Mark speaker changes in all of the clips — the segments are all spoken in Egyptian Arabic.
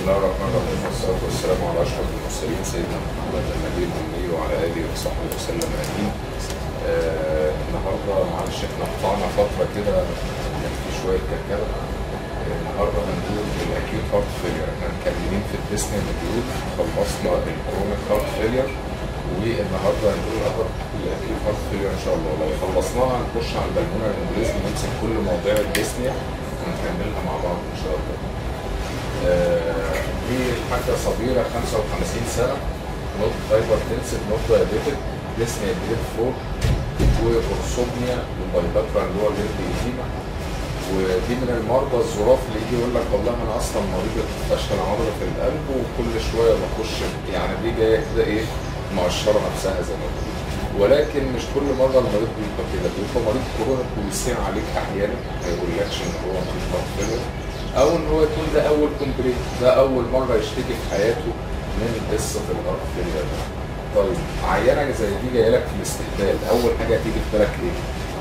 Speaker 1: الله الرحمن الرحيم والصلاة والسلام على أشرف المرسلين سيدنا محمد النبي الأمي وعلى آله وصحبه وسلم أجمعين. آه النهارده معلش احنا قطعنا فترة كده كان في شوية كركبة. آه، النهارده هنقول الأكيوت هارت فيلير، احنا مكملين في الديسني مديول خلصنا الكرونيك هارت فيلير والنهارده هنقول الأهر الأكيوت هارت فيلير إن شاء الله، لو خلصناها هنخش على البلمونة الإنجليزي نمسك كل مواضيع الديسنيا ونكملها مع بعض إن شاء الله. آه، دي حاجة صغيرة 55 سنة نوت هايبر تنسف نوت دايابيتك ديسنيا جريد 4 وأورسوميا وبايلاترال اللي هو جلد إيديما ودي من المرضى الظراف اللي يجي يقول لك والله أنا أصلا مريض فشل عضلة في القلب وكل شوية بخش يعني دي جاية كده إيه مقشرة نفسها زي ما بيقولوا ولكن مش كل مرة المريض بيبقى كده بيبقى مريض كورونا ويصير عليك أحيانا ما يقولكش إن هو مريض هارت فيلر او ان هو يكون ده اول كومبليت ده اول مره يشتكي في حياته من قصه الهارت فيلير ده. طيب عينه زي دي جايه لك في الاستقبال اول حاجه هتيجي في بالك ايه؟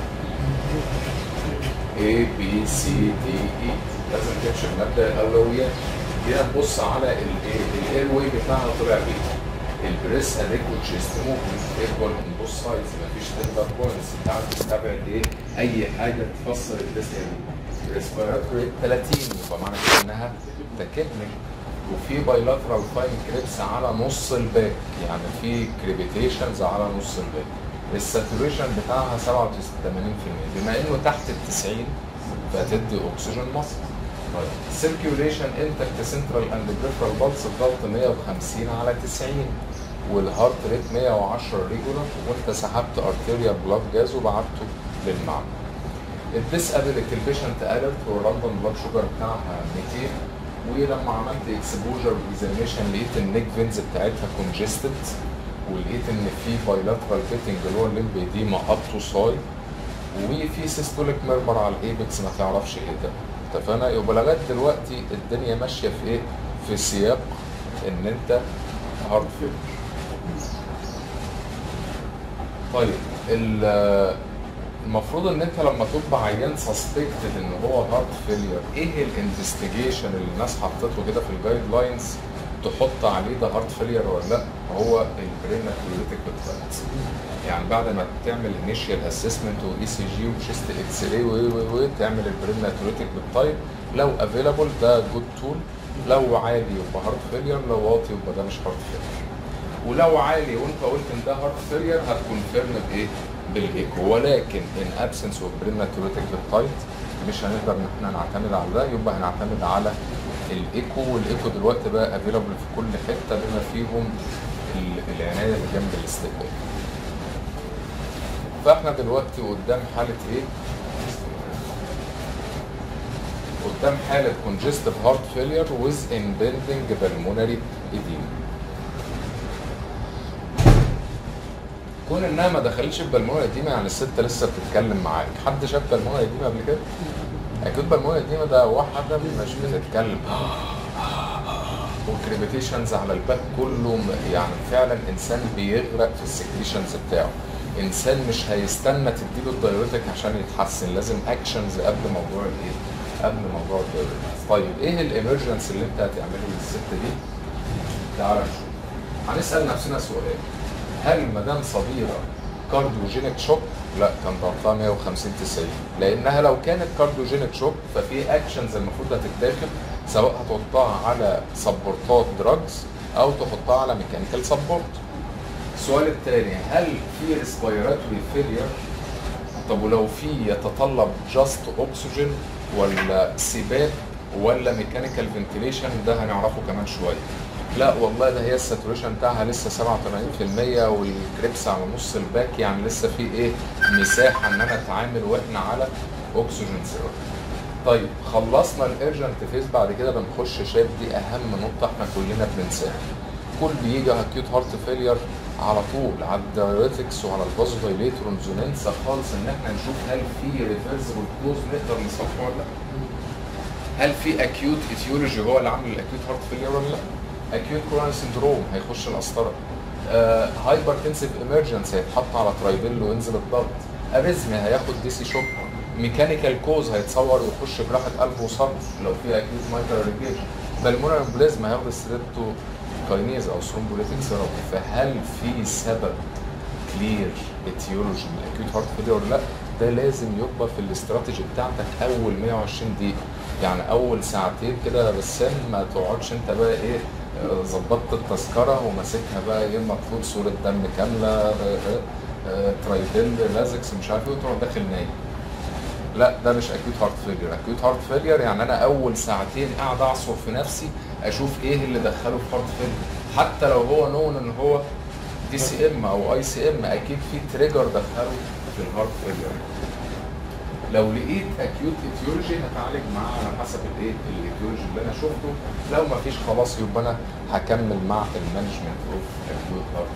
Speaker 1: A B C D E لازم تمشي بمبدا الاولويات جينا نبص على الايه الاير واي بتاعها طلع بيه البريس اديكوت شيست موفمنت ايكوال اون بوث سايدز مفيش تندر بوينتس انت عارف تستبعد ايه اي حاجه تفسر الديسنيا دي ريسبيراتوري 30 يبقى معنى كده انها تكتنك وفي بايلاترال فاين كريبس على نص الباك يعني في كريبيتيشنز على نص الباك الساتوريشن بتاعها 87% بما انه تحت ال 90 فتدي اكسجين مصر طيب سيركيوليشن انتكت سنترال اند بريفرال بالس الضغط 150 على 90 والهارت ريت 110 ريجولار وانت سحبت ارتيريال بلاد جاز وبعته للمعمل الديسابيلتي البيشنت الرت والراندوم بلاد شوجر بتاعها 200 ولما عملت اكسبوجر اكزاميشن لقيت النيك فينز بتاعتها كونجستد ولقيت ان في بايلاترال فيتنج اللي هو الليمب ايديما اب تو ساي وفي سيستوليك ميرمر على الايبكس ما تعرفش ايه ده اتفقنا يبقى لغايه دلوقتي الدنيا ماشيه في ايه؟ في سياق ان انت هارد فيلر طيب ال- المفروض ان انت لما تبقى عيان سسبكتد ان هو هارت فيلير ايه الانفستيجيشن اللي الناس حطته كده في الجايد لاينز تحط عليه ده هارت فيلير ولا لا هو البريناتوليتيك بتاعت يعني بعد ما تعمل انيشال اسسمنت واي سي جي وشيست اكس راي و و و تعمل البريناتوليتيك بالتايب لو افيلابل ده جود تول لو عالي يبقى هارت فيلير لو واطي يبقى ده مش هارت فيلير ولو عالي وانت قلت ان ده هارت فيلير هتكونفيرم بايه؟ بالايكو ولكن ان ابسنس اوف بريناتوريتك بالتايت مش هنقدر ان احنا نعتمد على ده يبقى هنعتمد على الايكو والايكو دلوقتي بقى افيلابل في كل حته بما فيهم ال- العنايه اللي جنب الاستقبال. فاحنا دلوقتي قدام حاله ايه؟ قدام حاله congestive heart failure with impending pulmonary edema. كون انها ما دخلتش البلمونه القديمه يعني الست لسه بتتكلم معاك حد شاف بلمونه قديمه قبل كده اكيد بلمونه قديمه ده واحده مش بتتكلم والكريبيتيشنز على الباك كله م- يعني فعلا انسان بيغرق في السكريشنز بتاعه انسان مش هيستنى تديله الدايوريتك عشان يتحسن لازم اكشنز قبل موضوع الايه قبل موضوع الدايوريتك طيب ايه الامرجنس اللي انت هتعمله للست دي تعال نشوف هنسال نفسنا سؤال هل مدام صغيره كارديوجينيك شوك؟ لا كان ضغطها 150 90 لانها لو كانت كارديوجينيك شوك ففي اكشنز المفروض هتتاخد سواء هتحطها على سبورتات دراجز او تحطها على ميكانيكال سبورت. السؤال الثاني هل في ريسبيراتوري فيلير؟ طب ولو في يتطلب جاست اكسجين ولا سبات ولا ميكانيكال فنتيليشن ده هنعرفه كمان شويه. لا والله ده هي الساتوريشن بتاعها لسه 87% والكريبس على نص الباك يعني لسه في ايه مساحه ان انا اتعامل واحنا على اكسجين سيرم. طيب خلصنا الارجنت فيز بعد كده بنخش شايف دي اهم نقطه احنا كلنا بننساها. كل بيجي اكيوت هارت فيلير على طول على الدايوريتكس وعلى الفازو دايليتورنز وننسى خالص ان احنا نشوف هل في ريفرسبل كلوز نقدر نصفه ولا لا. هل في اكيوت ايتيولوجي هو اللي عامل الاكيوت هارت فيلير ولا لا؟ اكيوت كوروناري سندروم هيخش القسطره هايبر تنسيف ايمرجنسي هيتحط على ترايبيل وينزل الضغط اريزمي هياخد دي سي شوك ميكانيكال كوز هيتصور ويخش جراحه قلب وصدر لو في اكيوت مايكرو ريجيشن بالمونر امبوليزم هياخد ستريبتو كاينيز او ثرومبوليتيك ثيرابي فهل في سبب كلير اتيولوجي من الاكيوت هارت فيلير ولا لا ده لازم يبقى في الاستراتيجي بتاعتك اول 120 دقيقه يعني اول ساعتين كده يا بسام ما تقعدش انت بقى ايه آه، ظبطت التذكره وماسكها بقى ايه مطلوب صوره دم كامله آه، آه، آه، ترايدل لازكس مش عارف ايه وتروح داخل نايم لا ده مش اكيوت هارت فيلير اكيوت هارت فيلير يعني انا اول ساعتين قاعد اعصر في نفسي اشوف ايه اللي دخله في هارت فيلير حتى لو هو نون ان هو دي سي ام او اي سي ام اكيد في تريجر دخله في الهارت فيلير لو لقيت اكيوت اتيولوجي هتعالج معاه على حسب الايه الايتيولوجي اللي انا شفته لو ما فيش خلاص يبقى انا هكمل مع المانجمنت اوف اكيوت هارت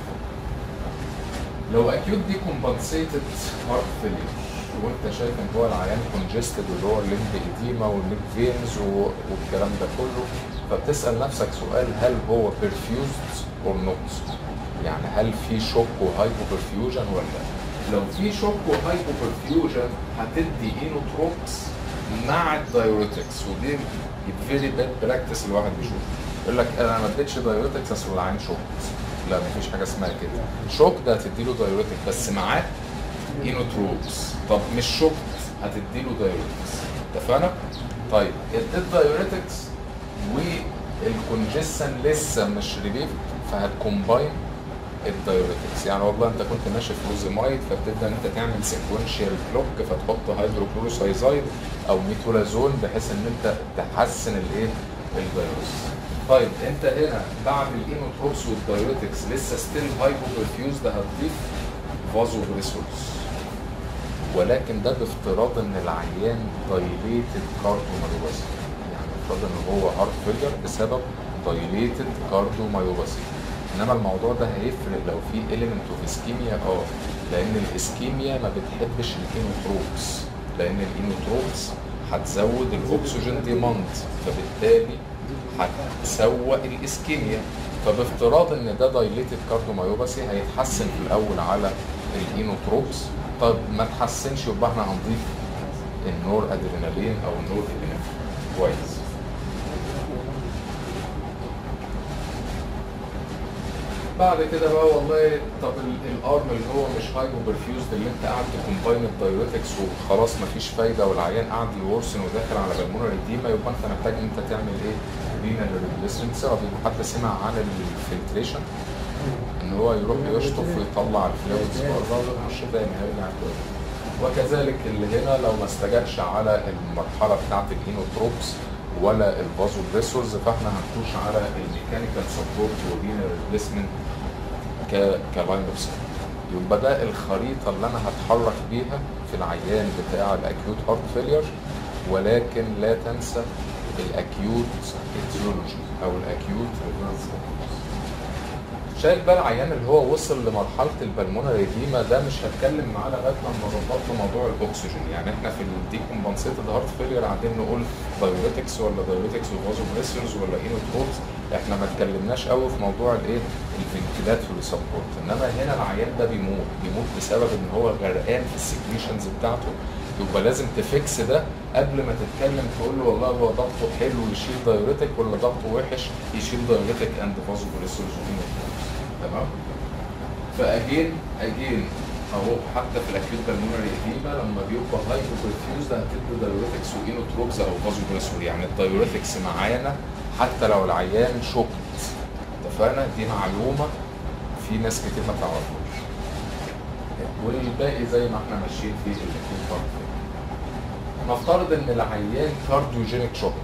Speaker 1: لو اكيوت دي كومبنسيتد هارت فيلير وانت شايف ان هو العيان كونجستد واللي هو الليمب ايديما والليمب فينز والكلام ده كله فبتسال نفسك سؤال هل هو perfused اور نوت يعني هل في شوك وهايبو برفيوجن ولا لا؟ لو في شوك وهايبو برفيوجن هتدي اينوتروبس مع الدايوريتكس ودي فيري باد براكتس الواحد بيشوفه يقول لك انا ما اديتش دايوريتكس اصل العين شوك لا مفيش حاجه اسمها كده شوك ده هتديله دايوريتك بس معاه اينوتروبس طب مش شوك هتديله دايوريتكس اتفقنا؟ طيب اديت دايوريتكس والكونجيسن لسه مش ريليف فهتكومباين الدايوريتكس يعني والله انت كنت ماشي في روزيمايد فبتبدا انت تعمل سيكونشال بلوك فتحط هيدروكلوروسايزايد او ميتولازون بحيث ان انت تحسن الايه الدايوريتكس طيب انت هنا بعد الاينوتروبس والدايوريتكس لسه ستيل هايبو برفيوز ده هتضيف فازو بريسورس ولكن ده بافتراض ان العيان دايليتد كارديومايوباثي يعني افترض ان هو هارت فيلر بسبب دايليتد كارديومايوباثي انما الموضوع ده هيفرق لو في element اوف اسكيميا اه لان الاسكيميا ما بتحبش الاينوتروبس لان الاينوتروبس هتزود الاكسجين ديماند فبالتالي هتسوق الاسكيميا فبافتراض ان ده دايليتد كارديومايوباثي هيتحسن في الاول على الاينوتروبس طب ما تحسنش يبقى احنا هنضيف النور ادرينالين او النور ادرينالين كويس بعد كده بقى والله طب ال- الارم اللي هو مش هايبو برفيوزد اللي انت قاعد تكومباين الدايوريتكس وخلاص مفيش فايده والعيان قاعد يورسن وداخل على بالمونر ايديما يبقى انت محتاج ان انت تعمل ايه؟ رينال ريبليسمنت ثيرابي حد سمع عن الفلتريشن ان هو يروح يشطف ويطلع الفلويدز بره ويخش تاني هيرجع تاني وكذلك اللي هنا لو ما استجابش على المرحله بتاعت الاينوتروبس ولا الفازو بريسورز فاحنا هنخش على الميكانيكال سبورت والرينال ريبليسمنت ك كلاين اوف يبقى ده الخريطه اللي انا هتحرك بيها في العيان بتاع الاكيوت هارت فيلير ولكن لا تنسى الاكيوت اتيولوجي او الاكيوت ريفرس شايف بقى العيان اللي هو وصل لمرحله البلمونري ايديما ده مش هتكلم معاه لغايه لما ظبطت موضوع الاكسجين يعني احنا في الديكومبنسيتد هارت فيلير قاعدين نقول دايوريتكس ولا دايوريتكس وفازو بريسرز ولا اينوتروبس احنا ما اتكلمناش قوي في موضوع الايه الفنتيلاتوري سبورت انما هنا العيان ده بيموت بيموت بسبب ان هو غرقان في السكريشنز بتاعته يبقى لازم تفكس ده قبل ما تتكلم تقول له والله هو ضغطه حلو يشيل دايوريتك ولا ضغطه وحش يشيل دايوريتك اند فازو بريسرز وإينوتروبس. تمام فاجين اجين اهو حتى في الاكيوت بالمونري اديما لما بيبقى هايبو برفيوز ده هتدي دايوريتكس واينوتروبز او فازو بريسور يعني الدايوريتكس معانا حتى لو العيان شوكت اتفقنا دي معلومه في ناس كتير ما تعرفهاش والباقي زي ما احنا ماشيين في الاكيوت هارت نفترض ان العيان كارديوجينيك شوك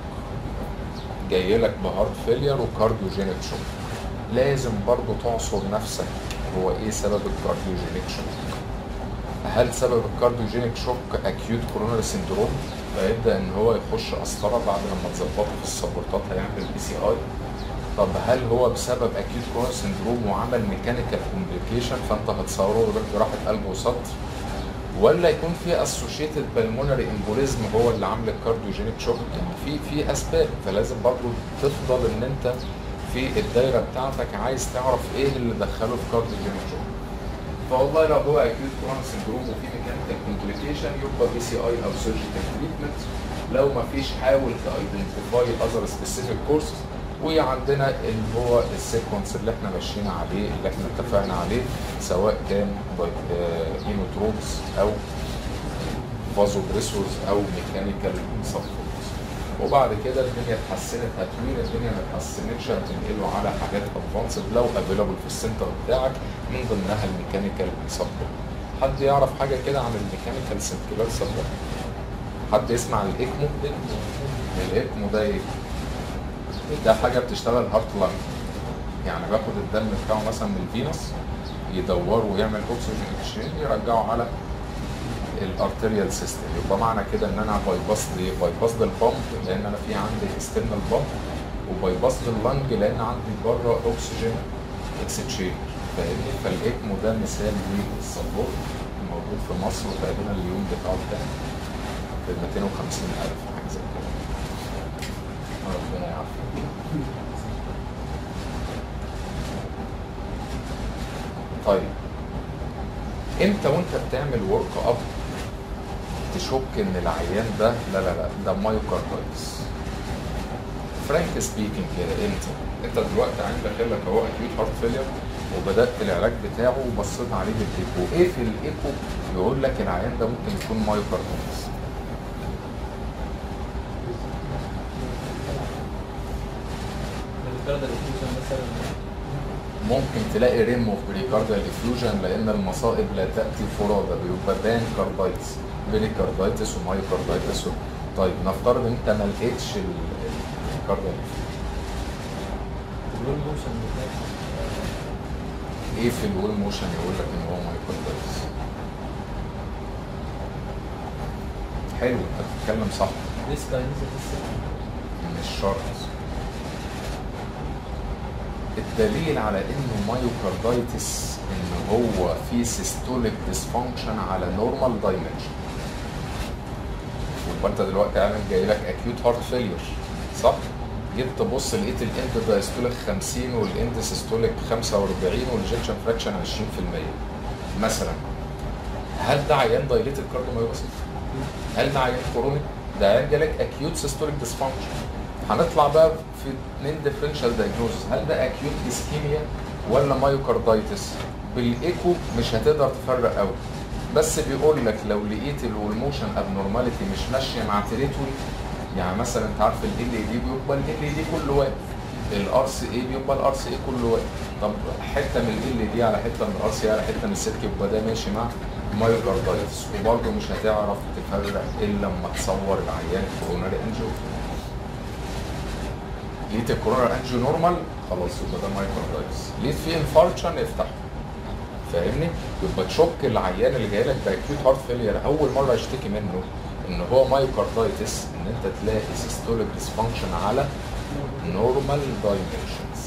Speaker 1: جاي لك بهارت فيلير وكارديوجينيك شوك لازم برضو تعصر نفسك هو ايه سبب الكارديوجينيك شوك هل سبب الكارديوجينيك شوك اكيوت كوروناري سندروم فيبدا ان هو يخش قسطره بعد لما تظبطه في السبورتات هيعمل بي سي اي طب هل هو بسبب اكيوت كوروناري سندروم وعمل ميكانيكال كومبليكيشن فانت هتصوره له جراحه قلب وسطر ولا يكون في اسوشيتد بالمونري امبوليزم هو اللي عامل الكارديوجينيك شوك يعني في في اسباب فلازم برضو تفضل ان انت في الدايره بتاعتك عايز تعرف ايه اللي دخله في كارديوجينيك شوك فوالله لو هو اكيوت كوروناري سندروم وفي ميكانيكال كومبليكيشن يبقى بي سي اي او سيرجيكال تريتمنت لو ما فيش حاول تايدنتيفاي اذر سبيسيفيك كورسز وعندنا اللي هو السيكونس اللي احنا ماشيين عليه اللي احنا اتفقنا عليه سواء كان اينوتروبس او فازو بريسورز او ميكانيكال سبورتس وبعد كده الدنيا اتحسنت هتوين الدنيا ما اتحسنتش هتنقله على حاجات ادفانسد لو افيلابل في السنتر بتاعك من ضمنها الميكانيكال سبورت حد يعرف حاجه كده عن الميكانيكال سيركيولار سبورت حد يسمع عن الايكمو الايكمو ده ايه ده حاجه بتشتغل هارت لانج يعني باخد الدم بتاعه مثلا من الفينوس يدوره ويعمل اكسجين اكسشينج يرجعه على الارتريال سيستم يبقى معنى كده ان انا بايباس ليه؟ بايباس للبامب لان انا في عندي اكسترنال بامب وبايباس لللنج لان عندي بره اكسجين اكسشينج فاهمني فالاكمو ده مثال للسبورت موجود في مصر وتقريبا اليوم بتاعه كام؟ في 250 ألف حاجة زي كده ربنا يعافيك طيب انت وانت بتعمل ورك اب تشك ان العيان ده لا لا لا ده مايوكاردايتس فرانك سبيكينج كده انت انت دلوقتي عندك لك اهو اكيوت هارت فيلير وبدات العلاج بتاعه وبصيت عليه بالايكو ايه في الايكو يقول لك العيان ده ممكن يكون مايوكاردايتس
Speaker 2: الكارديال انفيوجن مثلا
Speaker 1: ممكن تلاقي ريم اوف بريكارديال افيوجن لان المصائب لا تاتي فرادى بيبقى بان كاردايتس بريكاردايتس ومايوكاردايتس و... طيب نفترض انت ما لقيتش الكارديال
Speaker 2: الرول موشن بتاعك
Speaker 1: ايه في الول موشن يقول لك ان هو مايوكاردايتس حلو انت بتتكلم صح
Speaker 2: ديسك اينيزا
Speaker 1: مش شرط الدليل على انه مايوكاردايتس ان هو في سيستوليك ديسفانكشن على نورمال دايمنشن يبقى انت دلوقتي عامل جاي لك اكيوت هارت فيلير صح؟ جيت تبص لقيت الاند دايستوليك 50 والاند سيستوليك 45 والجكشن فراكشن 20% مثلا هل ده عيان دايليتد كارديوميوباثي؟ هل ده عيان كورونيك؟ ده عيان جالك اكيوت سيستوليك ديسفانكشن هنطلع بقى في اثنين ديفرنشال دايجنوزز هل ده اكيوت اسكيميا ولا مايوكاردايتس بالايكو مش هتقدر تفرق قوي بس بيقول لك لو لقيت الولموشن ابنورماليتي مش ماشيه مع تريتوري يعني مثلا انت عارف ال ال دي بيبقى ال ال دي كله واقف الار سي اي بيبقى الار سي اي كله واقف طب حته من ال دي على حته من الار سي على حته من السلك يبقى ده ماشي مع مايوكاردايتس وبرضه مش هتعرف تفرق الا لما تصور العيان كوروناري انجيو لقيت الكورونا انجيو نورمال خلاص يبقى ده مايكروبايتس لقيت فيه انفاركشن افتحه فاهمني يبقى تشك العيان اللي جاي لك باكيوت هارت فيلير اول مره يشتكي منه ان هو مايوكاردايتس ان انت تلاقي سيستوليك ديسفانكشن على نورمال دايمنشنز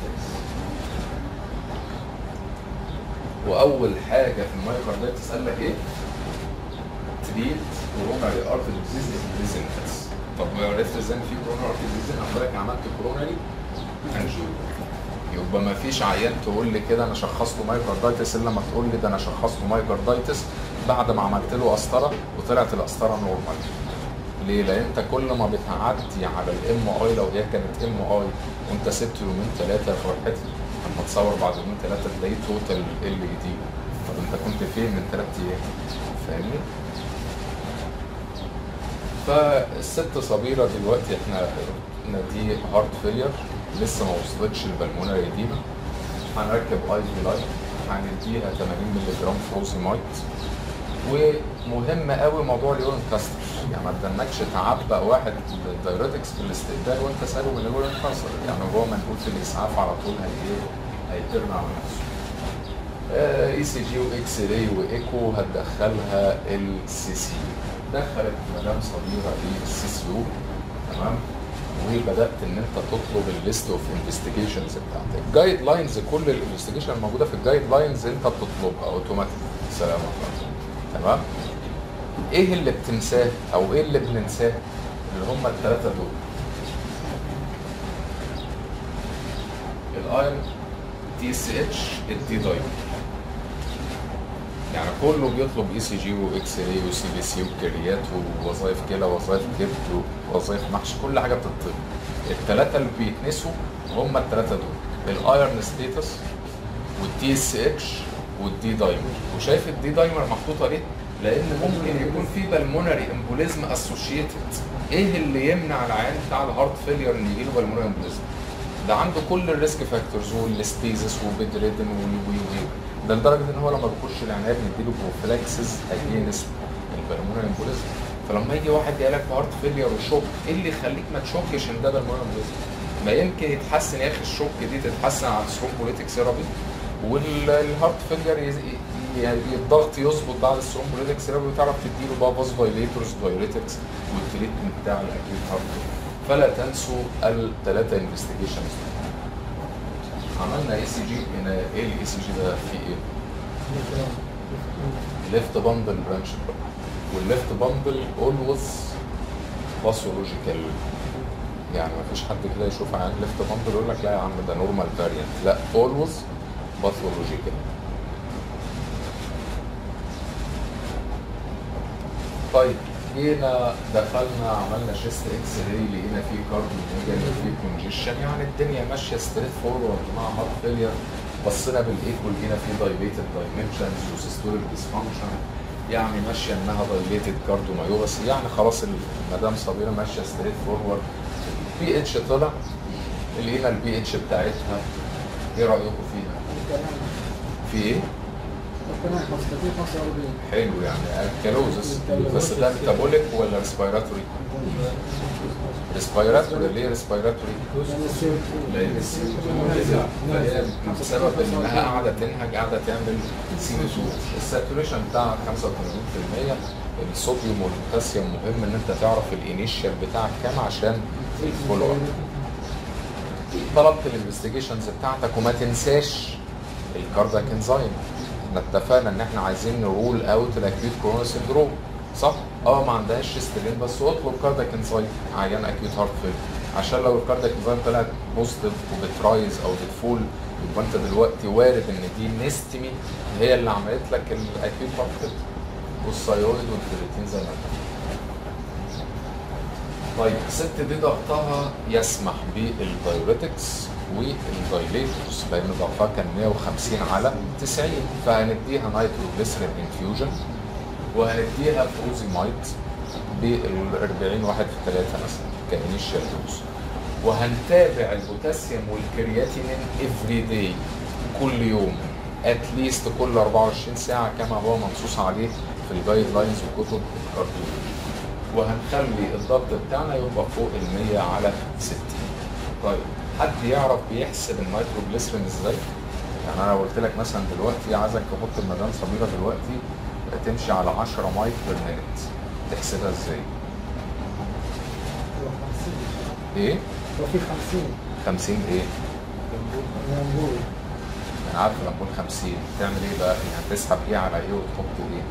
Speaker 1: واول حاجه في المايوكاردايتس قال لك ايه؟ تريد كوروناري ارتري ديزيز بريزنتس طب ما عرفت ازاي ان في كورونا ارتري ديزيز انا بالك عملت كوروناري انجيو يبقى ما فيش عيان تقول لي كده انا شخص له مايكاردايتس الا لما تقول لي ده انا شخص له مايكاردايتس بعد ما عملت له قسطره وطلعت القسطره نورمال ليه؟ لان انت كل ما بتعدي على الام اي لو هي كانت ام اي وانت سبت يومين ثلاثه فرحت لما تصور بعد يومين ثلاثه تلاقيه توتال ال دي طب انت كنت فين من ثلاث ايام؟ فاهمني؟ فالست صبيره دلوقتي احنا قلنا دي هارت فيلير لسه ما وصلتش البلمونري ديما هنركب اي في لاين هنديها 80 مللي جرام فروزيمايت ومهم قوي موضوع اليورين كاستر يعني ما تدنكش تعبأ واحد دايريتكس في الاستقبال وانت سايبه من اليورين كاستر يعني هو منقول في الاسعاف على طول هي هيترمى على نفسه اي سي جي واكس راي وايكو هتدخلها السي سي دخلت مدام صغيره السي سي يو تمام وبدات ان انت تطلب الليست اوف انفستيجيشنز بتاعتك جايد لاينز كل الانفستيجيشن الموجوده في الجايد لاينز انت بتطلبها اوتوماتيك سلام عليكم تمام ايه اللي بتنساه او ايه اللي بننساه اللي هم الثلاثه دول الايرون تي اس اتش الدي دايمر يعني كله بيطلب اي سي جي واكس راي وسي بي سي وكريات ووظائف كلى ووظائف كبد ووظائف محشي كل حاجه بتطلب الثلاثه اللي بيتنسوا هم الثلاثه دول الايرن ستيتس والتي اس اتش والدي دايمر وشايف الدي دايمر محطوطه ليه؟ لان ممكن يكون في بالمونري امبوليزم اسوشيتد ايه اللي يمنع العيان بتاع الهارت فيلير ان يجي له بالمونري امبوليزم؟ ده عنده كل الريسك فاكتورز والستيزس وبيد ريدن وي وي وي ده لدرجه ان هو لما بيخش العنايه بنديله بروفلاكسز اجينست البالمونري امبوليزم فلما يجي واحد جاي لك بهارت فيلير وشوك ايه اللي يخليك ما تشوكش ان ده بالمونري امبوليزم؟ ما يمكن يتحسن يا اخي الشوك دي تتحسن على الثرومبوليتيك ثيرابي والهارت فيلير يعني الضغط يظبط بعد الثرومبوليتيك ثيرابي وتعرف تديله بقى باز دايليتورز دايوريتكس والتريتمنت بتاع الاكيوت هارت فلا تنسوا الثلاثه انفستيجيشنز عملنا اي سي جي هنا ايه الاي سي جي ده فيه ايه؟ ليفت باندل برانش والليفت باندل اولويز باثولوجيكال يعني ما فيش حد كده يشوف عن ليفت باندل يقول لك لا يا عم ده نورمال فاريانت لا اولويز باثولوجيكال طيب جينا دخلنا عملنا شيست اكس راي لقينا فيه كارديو ميجالي فيه كونجيشن يعني الدنيا ماشيه ستريت فورورد مع هارت فيلير بصينا بالايكو لقينا فيه دايليتد دايمنشنز وسيستوليك ديسفانكشن يعني ماشيه انها دايليتد كارديو مايوباثي يعني خلاص المدام صبيره ماشيه ستريت فورورد البي اتش طلع لقينا البي اتش بتاعتها ايه رايكم فيها؟ في ايه؟ حلو يعني الكالوزس بس ده ميتابوليك ولا ريسبيراتوري؟ ريسبيراتوري ليه ريسبيراتوري؟ لان السي فهي بسبب انها قاعده تنهج قاعده تعمل سي 2 الساتوريشن بتاعها 85% الصوديوم والبوتاسيوم مهم ان انت تعرف الانيشال بتاعك كام عشان الفولو اب طلبت الانفستيجيشنز بتاعتك وما تنساش الكاردياك انزايم احنا اتفقنا ان احنا عايزين نرول اوت الاكيوت كورونا سيندروم صح؟ اه ما عندهاش شيستلين بس اطلب كاردياك انزايم عيان اكيوت هارت فيل عشان لو الكاردياك انزايم طلعت بوزيتيف وبترايز او بتفول يبقى انت دلوقتي وارد ان دي نستمي هي اللي عملت لك الاكيوت هارت فيل والثايرويد والكرياتين زي ما اتفقنا. طيب الست دي ضغطها يسمح بالدايوريتكس والدايليتورز لان ضغطها كان 150 على 90 فهنديها نايتروجليسرين انفيوجن وهنديها فروزيمايد بال 40 واحد في 3 مثلا كانيشال دوز وهنتابع البوتاسيوم والكرياتينين افري داي كل يوم اتليست كل 24 ساعه كما هو منصوص عليه في الجايد لاينز وكتب الكارديولوجي وهنخلي الضغط بتاعنا يبقى فوق ال 100 على 60 طيب حد يعرف بيحسب النيتروجليسرين ازاي؟ يعني انا قلت لك مثلا دلوقتي عايزك تحط المدام صبيره دلوقتي تمشي على 10 مايك بير مينت تحسبها ازاي؟ ايه؟
Speaker 3: وفي 50
Speaker 1: 50 ايه؟
Speaker 3: ينبوي
Speaker 1: انا عارف لما اقول 50 تعمل ايه بقى؟ يعني هتسحب ايه على ايه وتحط ايه؟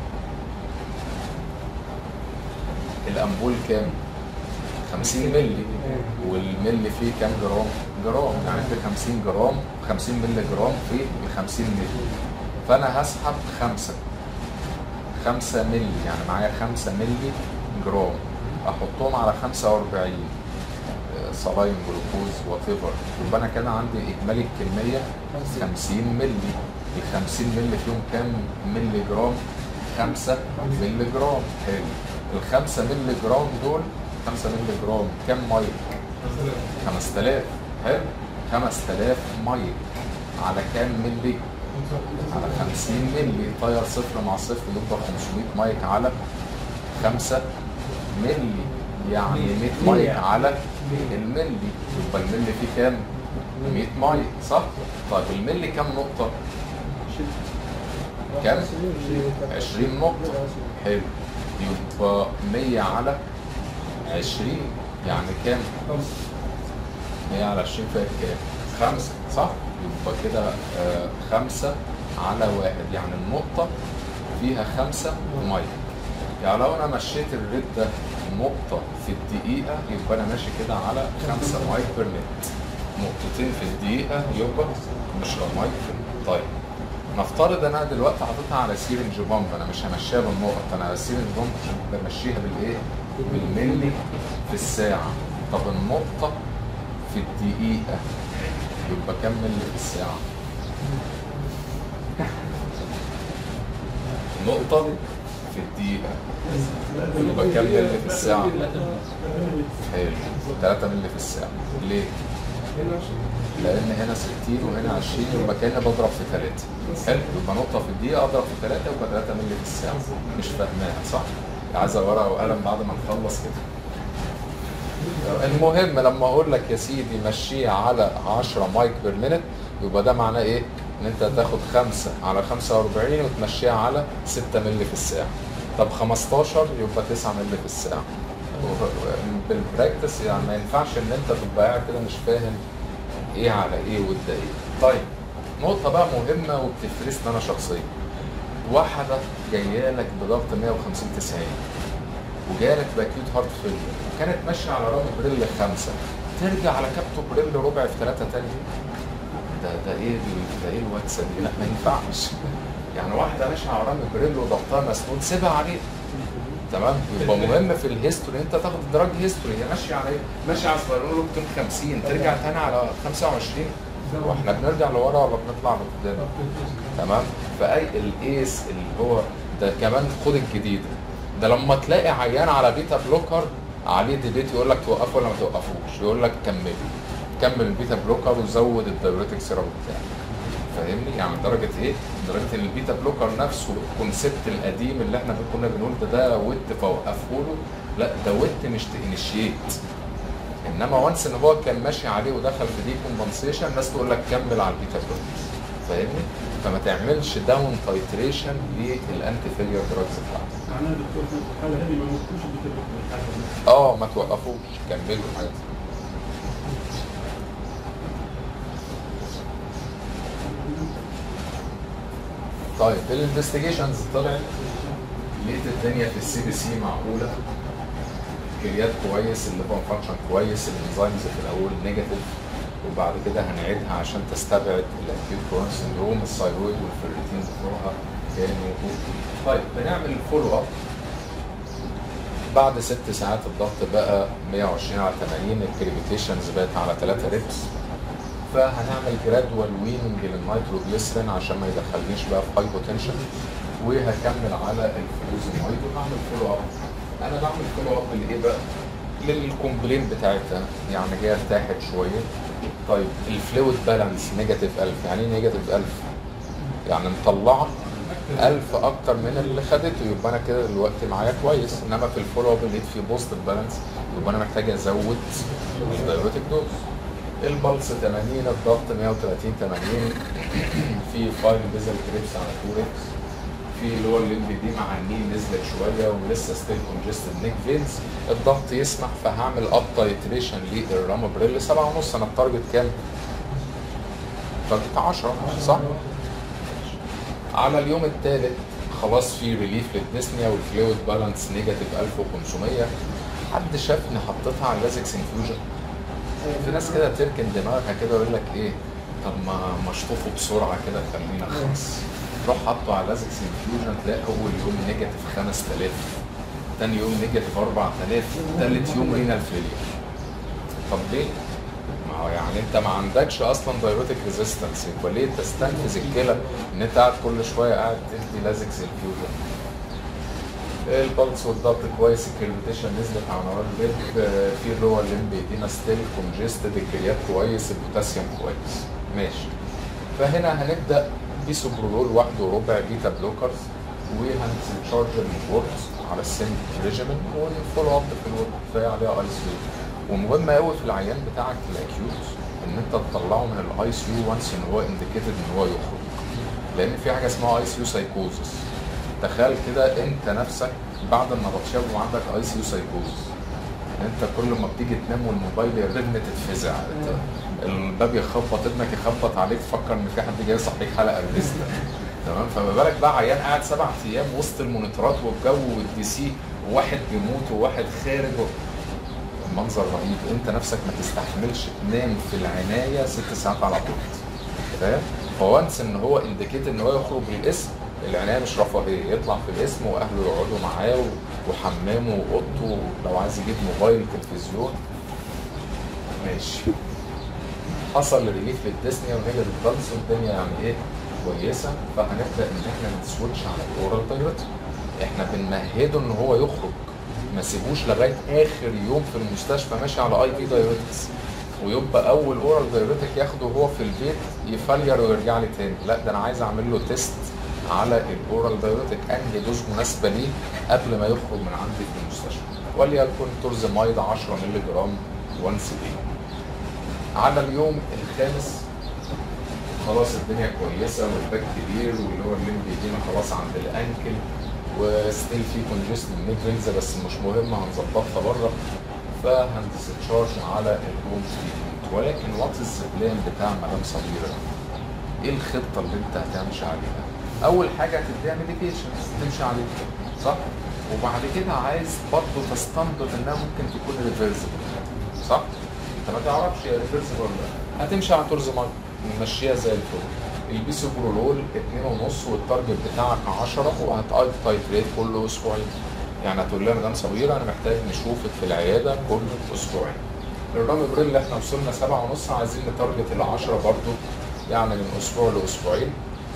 Speaker 1: الامبول كام؟ 50 مللي والملي فيه كام جرام؟ جرام يعني في 50 جرام 50 مللي جرام في ال 50 مللي فانا هسحب 5 5 مللي يعني معايا 5 مللي جرام احطهم على 45 صلايم جلوكوز وات ايفر يبقى انا كده عندي اجمالي الكميه 50 مللي ال 50 مللي فيهم كام مللي جرام؟ 5 مللي جرام حلو ال 5 مللي جرام دول 5 مللي جرام كام مايك؟ 5000 حلو 5000 مايك على كام ملي؟ على 50 ملي طير صفر مع صفر يبقى 500 مايك على 5 ملي يعني 100 مايك على الملي يبقى الملي فيه كام؟ 100 مايك صح؟ طيب الملي كام نقطة؟ كام؟ 20 نقطة حلو يبقى 100 على 20 يعني كام؟ 100 على 20 فيها كام؟ 5 صح؟ يبقى كده آه، خمسة على واحد يعني النقطة فيها خمسة مية يعني لو أنا مشيت الريت ده نقطة في الدقيقة يبقى أنا ماشي كده على خمسة مايك بير نت نقطتين في الدقيقة يبقى مش مايك بير نت طيب نفترض ان انا دلوقتي حاططها على سيرنج بامب انا مش همشيها بالنقط انا على سيرنج بامب بمشيها بالايه؟ بالملي في الساعة طب النقطة في الدقيقة يبقى كم ملي في الساعة؟ نقطة في الدقيقة يبقى كم ملي في الساعة؟ حلو 3 ملي في الساعة ليه؟ لأن هنا 60 وهنا 20 يبقى كأني بضرب في 3 حلو يبقى نقطة في الدقيقة أضرب في 3 يبقى 3 ملي في الساعة مش فاهماها صح؟ عايزة ورقة وقلم بعد ما نخلص كده المهم لما اقول لك يا سيدي مشيه على 10 مايك بير مينت يبقى ده معناه ايه؟ ان انت تاخد 5 على 45 وتمشيها على 6 مللي في الساعه. طب 15 يبقى 9 مللي في الساعه. بالبراكتس يعني ما ينفعش ان انت تبقى قاعد كده مش فاهم ايه على ايه وده ايه. طيب نقطه بقى مهمه وبتفرسني انا شخصيا. واحده جايه لك بضغط 150 90 وجالك باكيوت هارت فيلر وكانت ماشيه على رامي بريل خمسه ترجع على كابتو بريل ربع في ثلاثه تاني ده ده ايه ال- ده ايه الوكسه دي؟ لا ما ينفعش يعني واحده ماشيه على رامي بريل وضغطها مسنود سيبها عليه تمام يبقى مهم في الهيستوري انت تاخد دراج هيستوري هي ماشيه على ايه؟ ماشيه على سبايرول 250 ترجع تاني على 25 واحنا بنرجع لورا ولا بنطلع لقدام؟ تمام فاي الايس اللي هو ده كمان خد الجديد ده لما تلاقي عيان على بيتا بلوكر عليه ديبيت يقول لك توقفه ولا ما توقفوش يقول لك كمل كمل البيتا بلوكر وزود الدايوريتك سيرم بتاعك فاهمني يعني درجه ايه درجه ان البيتا بلوكر نفسه الكونسيبت القديم اللي احنا كنا بنقول ده ده ويت فوقفه له لا ده ويت مش تانيشيت انما وانس ان هو كان ماشي عليه ودخل في دي كومبنسيشن الناس تقول لك كمل على البيتا بلوكر فاهمني فما تعملش داون تايتريشن للانتي فيلير دراجز بتاعتك
Speaker 4: معناها دكتور في الحاله هذه ما موقفوش بتبقى الحاجه دي.
Speaker 1: اه ما توقفوش كملوا الحاجات دي. طيب الانفستيجيشنز طلعت لقيت الدنيا في السي بي سي معقوله كليات كويس الليفر فانكشن كويس الانزيمز في الاول نيجاتيف وبعد كده هنعيدها عشان تستبعد الاكيوت كورون سندروم الثايرويد والفيرتين بتوعها كانوا اوكي طيب بنعمل فولو اب بعد ست ساعات الضغط بقى 120 على 80 الكريبيتيشنز بقت على 3 ريبس فهنعمل جرادوال ويننج للنيتروجليسرين عشان ما يدخلنيش بقى في هايبوتنشن وهكمل على الفلوزيمايد وهعمل فولو اب انا بعمل فولو اب لايه بقى؟ للكومبلين بتاعتها يعني هي ارتاحت شويه طيب الفلويد بالانس نيجاتيف 1000 يعني ايه نيجاتيف 1000 يعني مطلعه 1000 اكتر من اللي خدته يبقى انا كده دلوقتي معايا كويس انما في الفولو اب لقيت فيه بوزيتيف بالانس يبقى انا محتاج ازود الدايوريتك دوز البلس 80 الضغط 130 80 في فايل بيزل كريبس على 2 ريبس في اللي هو الليمب دي مع النيل نزلت شويه ولسه ستيل كونجستد نيك فينز الضغط يسمح فهعمل اب تايتريشن للرامابريل 7 ونص انا التارجت كام؟ تارجت 10 صح؟ على اليوم الثالث خلاص في ريليف للديسنيا والفلويد بالانس نيجاتيف 1500 حد شافني حطيتها على اللازكس انفيوجن في ناس كده تركن دماغها كده ويقول لك ايه طب ما مشطوفه بسرعه كده خلينا خلاص روح حطه على لازكس انفيوجن تلاقي اول يوم نيجاتيف 5000 تاني يوم نيجاتيف 4000 تالت يوم رينال فيلير طب ليه؟ ما هو يعني انت ما عندكش اصلا دايروتيك ريزيستنس يبقى ليه تستنفذ الكلى ان انت قاعد كل شويه قاعد تدي لازكس انفيوجن البلس والضغط كويس الكريبيتيشن نزلت على نوار الليد آه، في اللي هو الليمب ايدينا ستيل كونجستد الكليات كويس البوتاسيوم كويس ماشي فهنا هنبدا بيسوبرولول واحد وربع بيتا بلوكرز وهنتشارج الوركس على السيم ريجيمن ونفولو اب في الورك كفايه عليها اي سي ومهم قوي في العيان بتاعك الاكيوت ان انت تطلعه من الاي سي يو وانس ان هو انديكيتد ان هو يخرج لان في حاجه اسمها اي سي يو سايكوزس تخيل كده انت نفسك بعد ما بتشاب وعندك اي سي يو سايكوزس انت كل ما بتيجي تنام والموبايل يرن تتفزع انت الباب يخبط ابنك يخبط عليك تفكر ان في حد جاي يصحيك حلقه الريستا تمام فما بالك بقى عيان قاعد سبع ايام وسط المونيتورات والجو والدي سي وواحد بيموت وواحد خارج و... منظر رهيب انت نفسك ما تستحملش تنام في العنايه ست ساعات على طول فاهم فوانس ان هو انديكيت ان هو يخرج بالاسم العنايه مش رفاهيه يطلع في الاسم واهله يقعدوا معاه و- وحمامه واوضته لو عايز يجيب موبايل تلفزيون ماشي حصل ريليف للديسنيا ونيجاتيف بالس والدنيا يعني ايه كويسه فهنبدا ان احنا نسويتش على الاورال دايرتك احنا بنمهده ان هو يخرج ما سيبوش لغايه اخر يوم في المستشفى ماشي على اي في دايرتكس ويبقى اول اورال دايرتك ياخده وهو في البيت يفلير ويرجع لي تاني لا ده انا عايز اعمل له تيست على الاورال دايرتك انهي دوز مناسبه ليه قبل ما يخرج من عندي في المستشفى وليكن تورزمايد 10 مللي جرام وانس دي على اليوم الخامس خلاص الدنيا كويسه والباك كبير واللي هو الليمب بيدينا خلاص عند الانكل وستيل في كونجست نيك رينز بس مش مهم هنظبطها بره فهنتشارج على الهوم تريتمنت ولكن وات از بلان بتاع مدام سميره ايه الخطه اللي انت هتمشي عليها؟ اول حاجه هتديها ميديكيشنز تمشي عليها صح؟ وبعد كده عايز برضه تستنبط انها ممكن تكون ريفرسبل صح؟ انت ما تعرفش هي ريفرسبل ولا لا هتمشي على تورزمايد ممشيها زي الفل البيسوبرولول 2.5 والتارجت بتاعك 10 وهتقعد تايتريت كل اسبوعين يعني هتقول لنا مدام صغيره انا محتاج نشوفك في العياده كل اسبوعين الرامبريل اللي احنا وصلنا سبعة ونص عايزين نتارجت ال 10 برضو يعني من اسبوع لاسبوعين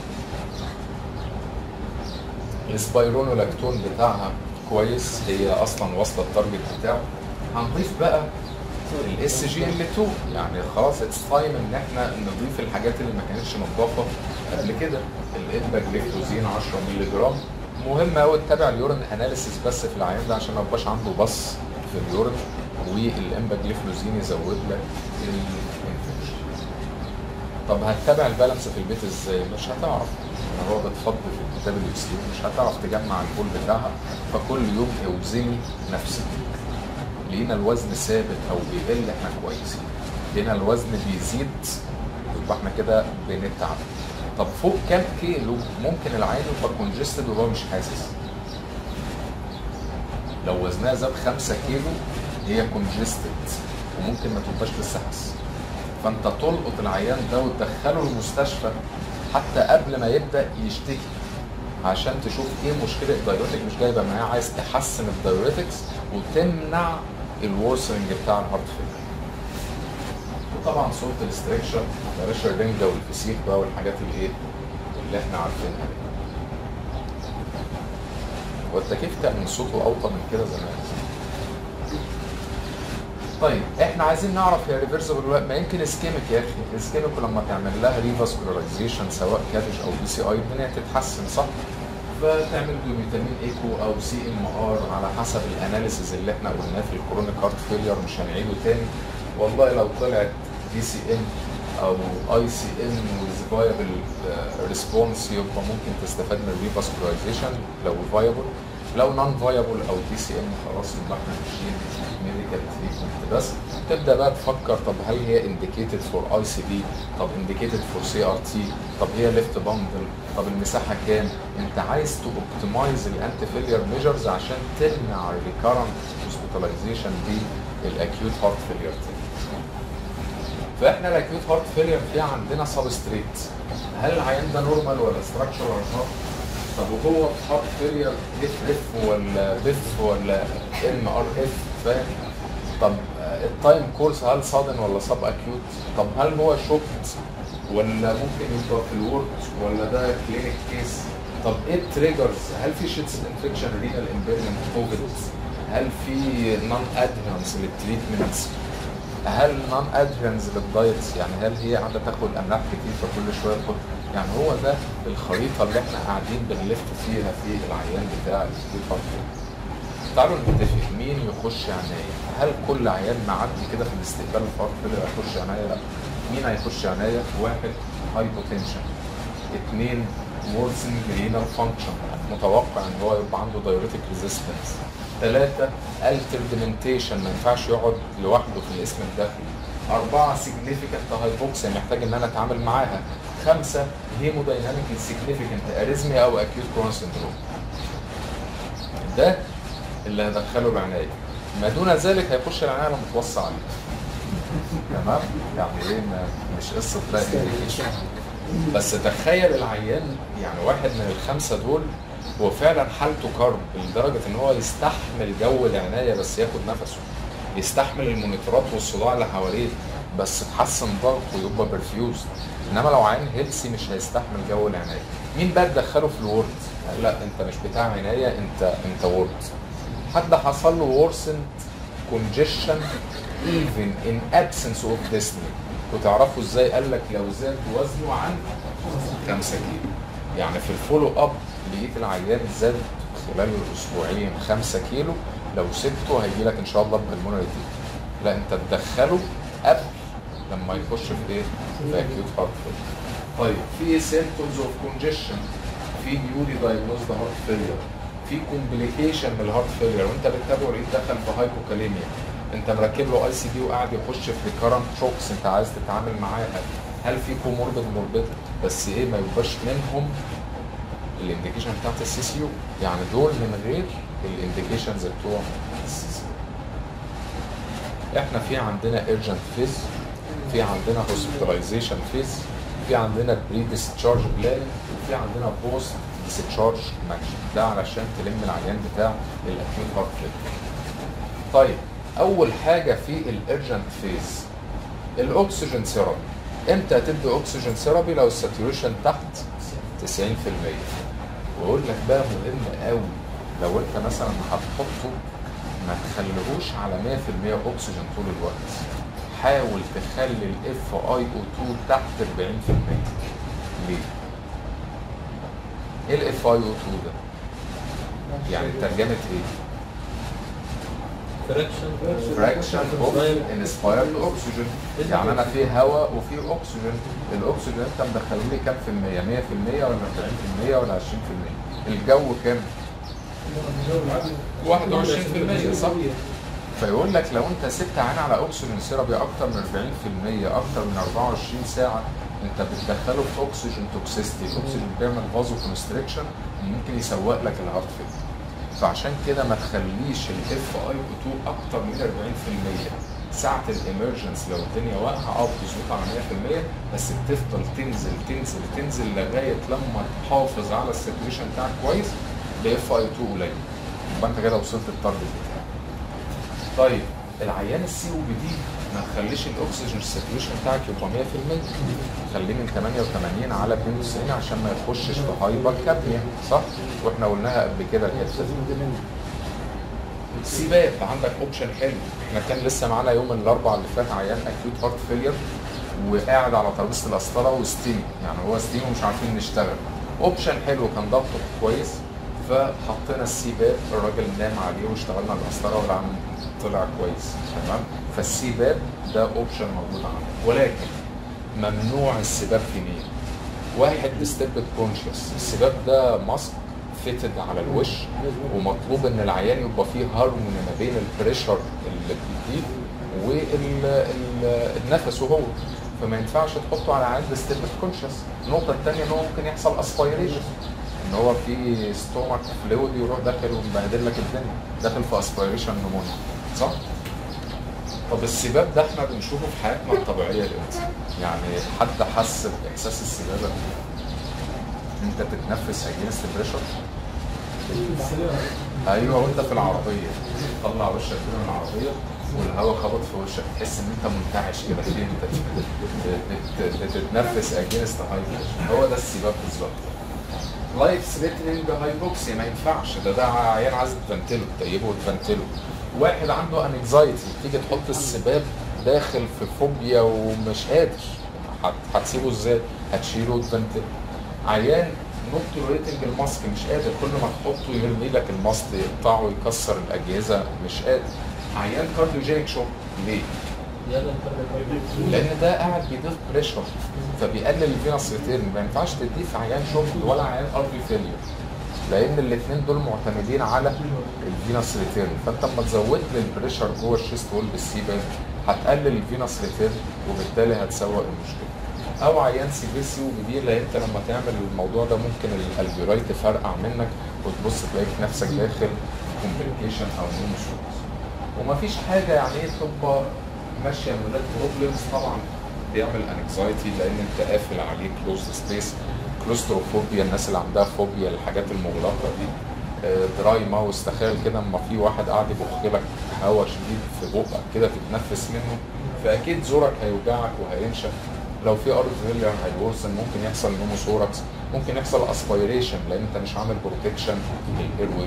Speaker 1: السبايرونولاكتون بتاعها كويس هي اصلا واصله التارجت بتاعه هنضيف بقى الاس جي ال 2 يعني خلاص اتس تايم ان احنا نضيف الحاجات اللي ما كانتش متضافه قبل كده الادباجليكتوزين 10 مللي جرام مهم قوي تتابع اليورين اناليسيس بس في العيان ده عشان ما يبقاش عنده بص في اليورين والامباجليفلوزين يزود لك الانفكشن طب هتتابع البالانس في البيت ازاي؟ مش هتعرف يعني هو بتفض في الكتاب اليوسير مش هتعرف تجمع البول بتاعها فكل يوم اوزني نفسك لقينا الوزن ثابت او بيقل احنا كويسين لقينا الوزن بيزيد يبقى احنا كده بنتعب طب فوق كام كيلو ممكن العين يبقى كونجستد وهو مش حاسس لو وزنها زاد 5 كيلو هي كونجستد وممكن ما تبقاش لسه حاسس فانت تلقط العيان ده وتدخله المستشفى حتى قبل ما يبدا يشتكي عشان تشوف ايه مشكله الدايوريتك مش جايبه معاه عايز تحسن الدايوريتكس وتمنع الورسنج بتاع الهارت فيلر وطبعا صوره الاستركشر بلاش الرنجه والفسيخ بقى والحاجات الايه اللي احنا عارفينها دي وانت كيف كان صوته اوطى من كده زمان طيب احنا عايزين نعرف هي ريفرسبل ولا ما يمكن اسكيميك يا اخي اسكيميك لما تعمل لها ريفاسكولارايزيشن سواء كاتش او بي سي اي الدنيا تتحسن صح؟ فتعمل له فيتامين ايكو او سي ام ار على حسب الاناليسيز اللي احنا قلناه في الكرونيك هارت فيلير مش هنعيده تاني والله لو طلعت دي سي ام او اي سي ام ويز فايبل ريسبونس يبقى ممكن تستفاد من الريفاسكولارايزيشن لو فايبل لو نون فايبل او دي سي ام خلاص يبقى احنا ماشيين ميديكال تريتمنت بس تبدا بقى تفكر طب هل هي انديكيتد فور اي سي بي طب انديكيتد فور سي ار تي طب هي ليفت باندل طب المساحه كام انت عايز توبتمايز الانتي فيلير ميجرز عشان تمنع الريكارنت هوسبيتاليزيشن بالاكيوت هارت فيلير فاحنا الاكيوت هارت فيلير في عندنا سبستريت هل العيان ده نورمال ولا ستراكشر ولا نورمال طب وهو هارت فيلير اف اف ولا بف ولا ام ار اف فاهم طب آه، التايم كورس هل صادن ولا سب اكيوت طب هل هو شوكت ولا ممكن يبقى في الورد ولا ده كلينيك كيس طب ايه التريجرز هل في شيتس انفكشن رينال امبيرمنت كوفيد هل في نون ادهرنس للتريتمنتس هل نون ادهرنس للدايتس يعني هل هي قاعده تاخد املاح كتير فكل شويه تاخد يعني هو ده الخريطه اللي احنا قاعدين بنلف فيها في العيان بتاع الستيت هارت تعالوا نتفق مين يخش عناية هل كل عيان معدي كده في الاستقبال الفرد كده يخش عناية لا مين هيخش عناية واحد هايبوتنشن اثنين worsening renal function متوقع ان هو يبقى عنده diuretic resistance ثلاثة altered ما ينفعش يقعد لوحده في الاسم الداخلي أربعة significant hypoxia محتاج إن أنا أتعامل معاها خمسة hemodynamic significant arrhythmia أو acute coronary syndrome ده اللي هدخله العناية ما دون ذلك هيخش العناية لما متوصى عليه تمام يعني ايه ما- مش قصة لا indication. بس تخيل العيان يعني واحد من الخمسة دول هو فعلا حالته كرب لدرجة ان هو يستحمل جو العناية بس ياخد نفسه يستحمل المونيتورات والصداع اللي حواليه بس تحسن ضغط ويبقى برفيوز انما لو عين هيلسي مش هيستحمل جو العنايه مين بقى تدخله في الورد لا انت مش بتاع عنايه انت انت وورد حد حصل له وورسنت congestion even in absence of dyspnea وتعرفوا ازاي قال لك لو زاد وزنه عن 5 كيلو يعني في الفولو اب لقيت العيان زاد خلال الاسبوعين 5 كيلو لو سبته هيجي لك ان شاء الله بالمونري لا انت تدخله قبل لما يخش في ايه؟ في اكيوت هارت طيب في سيمتومز اوف كونجيشن في نيولي دايجنوزد هارت فيلير في كومبليكيشن من الهارت فيلير وانت بتتابعه لقيت دخل في هايبوكاليميا انت مركب له اي سي دي وقاعد يخش في ريكارنت شوكس انت عايز تتعامل معاه هل في كوموربيد موربيد بس ايه ما يبقاش منهم الانديكيشن بتاعت السي سي يو يعني دول من غير الانديكيشنز بتوع السي سي يو احنا في عندنا ايرجنت فيز في عندنا هوسبيتاليزيشن فيز في عندنا بري ديسشارج بلان وفي عندنا بوست ديسشارج ماكشن ده علشان تلم العيان بتاع الاكيوت هارت فيلير طيب اول حاجه في الايرجنت فيز الاكسجين ثيرابي امتى هتدي اكسجين ثيرابي لو الساتوريشن تحت 90% واقول لك بقى مهم قوي لو انت مثلا هتحطه ما تخليهوش على 100% اكسجين طول الوقت حاول تخلي الاف اي او 2 تحت 40% ليه؟ ايه الاف اي او 2 ده؟ يعني ترجمه ايه؟
Speaker 2: فراكشن
Speaker 1: فراكشن اوف انسبايرد اوكسجين يعني انا في هواء وفي اكسجين الاكسجين انت مدخله لي كام في المية 100% ولا 40% ولا 20% الجو كام 21% صح فيقول لك لو انت سبت عين على اكسجين سيرابي اكتر من 40% اكتر من 24 ساعه انت بتدخله في اكسجين توكسيستي الاكسجين بيعمل فازو كونستريكشن وممكن يسوق لك الهارت فيلر فعشان كده ما تخليش الاف اي او 2 اكتر من 40% ساعة الامرجنس لو الدنيا واقعة اه بتظبط على 100% بس بتفضل تنزل تنزل تنزل لغاية لما تحافظ على السيتويشن بتاعك كويس باف اي 2 قليل يبقى انت كده وصلت التارجت بتاعك. طيب العيان السي او بي دي ما تخليش الاكسجين ساتوريشن بتاعك يبقى 100% خليه من 88 على 92 عشان ما يخشش في هايبر كابنيا صح؟ واحنا قلناها قبل كده الحته دي سيباب عندك اوبشن حلو احنا كان لسه معانا يوم الاربعاء اللي فات عيان اكيوت هارت فيلير وقاعد على ترابيزه القسطره وستيم يعني هو ستيم ومش عارفين نشتغل اوبشن حلو كان ضغطه كويس فحطينا السيباب الراجل نام عليه واشتغلنا القسطره والعم طلع كويس تمام فالسيباب ده اوبشن موجود عندك ولكن ممنوع السباب في مين؟ واحد بستيب كونشس السباب ده ماسك فيتد على الوش ومطلوب ان العيان يبقى فيه هارموني ما بين البريشر اللي بيجيب والنفس وهو فما ينفعش تحطه على عيان بستيب كونشس النقطه الثانيه ان هو ممكن يحصل اسبيريشن ان هو في ستومك فلويد يروح داخل ومبهدل لك الدنيا داخل في اسبيريشن نمونيا صح؟ طب السباب ده احنا بنشوفه في حياتنا الطبيعيه امتى؟ يعني حد حس باحساس السبابه انت تتنفس اجينست بريشر ايوه وانت في العربيه تطلع وشك كده من العربيه والهواء خبط في وشك تحس ان انت منتعش كده في انت بت- بتتنفس اجينست هاي هو ده السباب بالظبط لايف ثريتنينج هايبوكسيا ما ينفعش ده ده عيان عايز تفنتله تطيبه وتفنتله واحد عنده انكزايتي تيجي تحط السباب داخل في فوبيا ومش قادر هت- هتسيبه ازاي؟ هتشيله وتفنتله عيان نوت ريتنج الماسك مش قادر كل ما تحطه يرمي لك الماسك يقطعه يكسر الاجهزه مش قادر عيان كارديوجينيك شوك ليه؟
Speaker 2: زيادة الكربون
Speaker 1: لان ده قاعد بيضيف بريشر فبيقلل الفينس ريتيرن ما ينفعش تديه في عيان شوك ولا عيان ارضي فيلير لان الاثنين دول معتمدين على الفينس ريتيرن فانت لما تزود لي البريشر جوه الشيست وول بالسيبان هتقلل الفينس ريتيرن وبالتالي هتسوق المشكله او عيان سي بي سي وبي لان انت لما تعمل الموضوع ده ممكن الالفيولاي تفرقع منك وتبص تلاقيك نفسك داخل كومبليكيشن او نيموشوز ومفيش حاجه يعني ايه تبقى ماشيه من غير بروبلمز طبعا بيعمل انكزايتي لان انت قافل عليه كلوز سبيس كلوستروفوبيا الناس اللي عندها فوبيا الحاجات المغلقه دي آه، دراي ماوس تخيل كده اما في واحد قاعد يبخ لك هواء شديد في بقك كده تتنفس منه فاكيد زورك هيوجعك وهينشف لو في ارض فيلير هيورسن ممكن يحصل نوموثوركس ممكن يحصل اسبيريشن لان انت مش عامل بروتكشن للايروي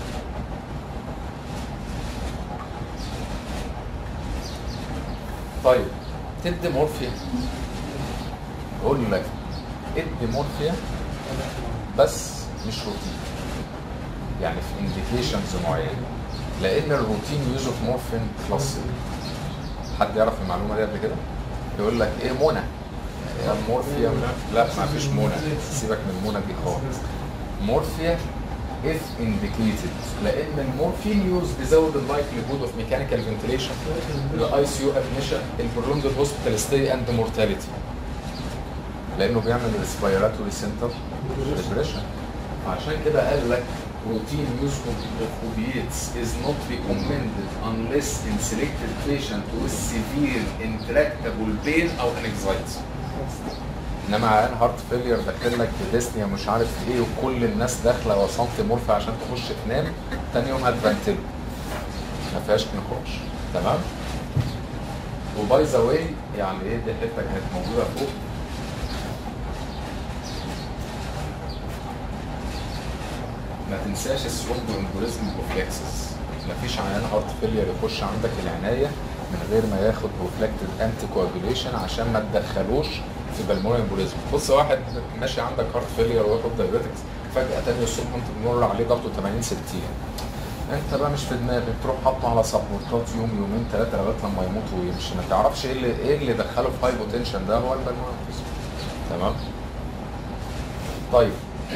Speaker 1: طيب تدي مورفيا اقول لك ادي مورفيا بس مش روتين يعني في انديكيشنز معينه لان الروتين يوز اوف مورفين كلاس حد يعرف المعلومه دي قبل كده يقول لك ايه منى يا مورفيا لا ما فيش منى سيبك من منى دي خالص مورفيا if indicated لان المورفين يوز بيزود اللايكليهود اوف ميكانيكال فنتيليشن الاي سي يو ادميشن البرولونج هوسبيتال ستي اند مورتاليتي لانه بيعمل ريسبيراتوري سنتر ديبريشن عشان كده قال لك routine use of of opiates is not recommended unless in selected patient with severe intractable pain او anxiety. انما عيان هارت فيلير داخل لك بديسنيا مش عارف ايه وكل الناس داخله وصمت مورفي عشان تخش تنام تاني يوم هتبنتله. ما فيهاش نقاش تمام؟ وباي ذا واي يعني ايه دي حته كانت موجوده فوق ما تنساش الثرومبو امبوليزم بروفلكسس مفيش عيان هارت فيلير يخش عندك العنايه من غير ما ياخد بروفلكتد انتي كواجوليشن عشان ما تدخلوش في بالمونري امبوليزم بص واحد ماشي عندك هارت فيلير وياخد دايوريتكس فجاه تاني الصبح انت بتمر عليه ضغطه 80 60 انت بقى مش في دماغك تروح حاطه على سبورتات يوم يومين ثلاثه لغايه لما يموت ويمشي ما تعرفش ايه اللي ايه اللي دخله في هايبوتنشن ده هو البالمونري امبوليزم تمام طيب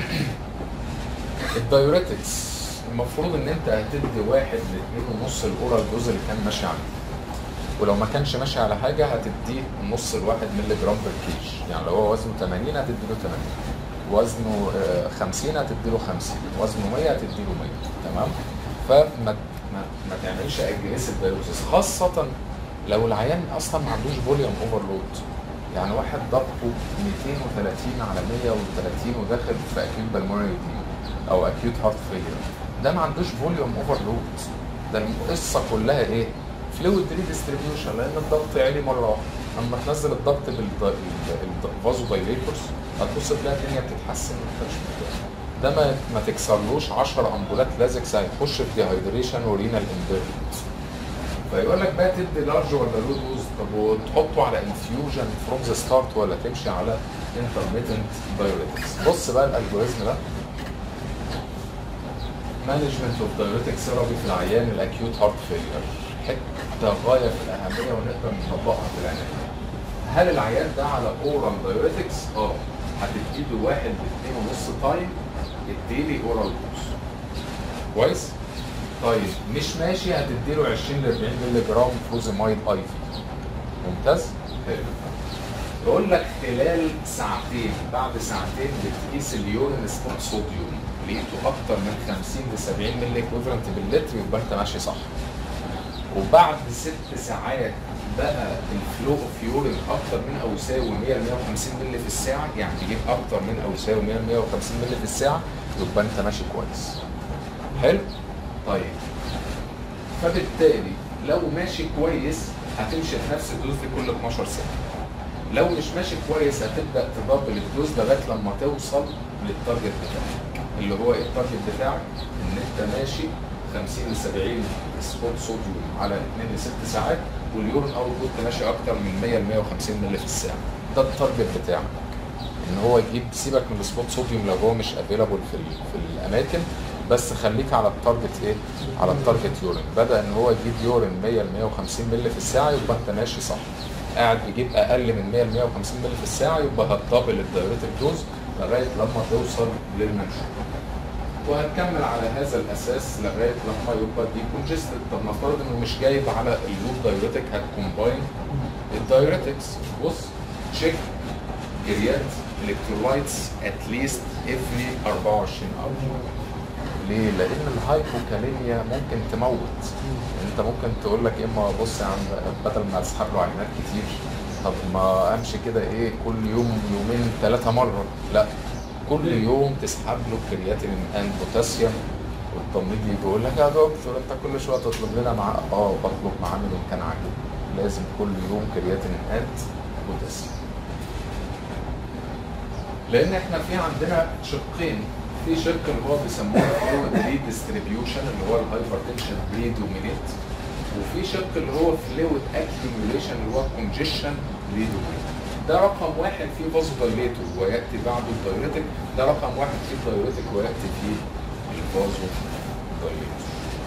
Speaker 1: الدايوريتكس المفروض ان انت هتدي واحد لاثنين ونص الاورال دوز اللي كان ماشي عليه ولو ما كانش ماشي على حاجه هتديه نص الواحد مللي جرام بير كيج يعني لو هو وزنه 80 هتدي له 80 وزنه آه، 50 هتدي له 50 وزنه 100 هتدي له 100 تمام فما ما, ما تعملش اجريسيف دايوزيس خاصه لو العيان اصلا ما عندوش فوليوم اوفرلود يعني واحد ضغطه 230 على 130 وداخل في اكيوت بالمونري دي او اكيوت هارت فيلير ده ما عندوش فوليوم اوفرلود ده القصه كلها ايه؟ فلويد ريديستريبيوشن لان الضغط عالي مره واحده اما تنزل الضغط بالفازو دايليتورز هتبص تلاقي الدنيا بتتحسن ما فيهاش مشكله ده ما ما تكسرلوش 10 امبولات لازكس هيخش في ديهايدريشن ورينال امبيرمنت فيقول لك بقى تدي لارج ولا لو دوز طب وتحطه على انفيوجن فروم ذا ستارت ولا تمشي على انترميتنت دايوريتكس بص بقى الالجوريزم ده مانجمنت اوف دايوريتك ثيرابي في العيان الاكيوت هارت فيلير حته غايه في الاهميه ونقدر نطبقها في العنايه هل العيان ده على اورال دايوريتكس؟ اه هتديله واحد باثنين ونص تايم اديلي اورال دوز كويس؟ طيب مش ماشي هتديله 20 ل 40 مللي جرام فروزيمايد اي في ممتاز؟ حلو بقول لك خلال ساعتين بعد ساعتين بتقيس اليورين سبوت صوديوم لقيته اكتر من 50 ل 70 مللي ايكوفالنت باللتر يبقى انت ماشي صح وبعد ست ساعات بقى الفلو اوف يورين اكتر من او يساوي 100 ل 150 مللي في الساعه يعني بيجيب اكتر من او يساوي 100 ل 150 مللي في الساعه يبقى انت ماشي كويس حلو طيب فبالتالي لو ماشي كويس هتمشي في نفس الدوز دي كل 12 ساعه لو مش ماشي كويس هتبدا تدبل الدوز لغايه لما توصل للتارجت بتاعك اللي هو ايه التارجت بتاعك ان انت ماشي 50 ل 70 سبوت صوديوم على 2 ل 6 ساعات واليورين اوت بوت ماشي اكتر من 100 ل 150 مللي في الساعه ده التارجت بتاعك ان هو يجيب سيبك من السبوت صوديوم لو هو مش افيلابل في ال- في الاماكن بس خليك على التارجت ايه؟ على التارجت يورين بدا ان هو يجيب يورين 100 ل 150 مللي في الساعه يبقى انت ماشي صح قاعد بيجيب اقل من 100 ل 150 مللي في الساعه يبقى هتدبل الدايوريتك دوز لغايه لما توصل للمنشور وهنكمل على هذا الاساس لغايه لما يبقى دي كونجستد طب نفترض انه مش جايب على اللوب دايوريتك هتكومباين الدايوريتكس بص تشيك جريات الكترولايتس اتليست افري 24 اور ليه؟ لان الهايبوكاليميا ممكن تموت انت ممكن تقول لك اما بص يا عم بدل ما اسحب له عينات كتير طب ما امشي كده ايه كل يوم يومين ثلاثه مره لا كل يوم تسحب له كرياتين اند بوتاسيوم والتمريض يجي يقول لك يا دكتور انت كل شويه تطلب لنا مع اه بطلب معاه من كان عاجب لازم كل يوم كرياتين ات بوتاسيوم لان احنا في عندنا شقين في شق اللي هو بيسموه فلويد ريديستريبيوشن اللي هو الهايبرتنشن بريدومينيت وفي شق اللي هو فلويد اكيوميوليشن اللي هو كونجيشن بريدومينيت ده رقم واحد فيه فازو دايليتور وياتي بعده الدايوريتك ده رقم واحد فيه الدايوريتك وياتي فيه الفازو دايليتور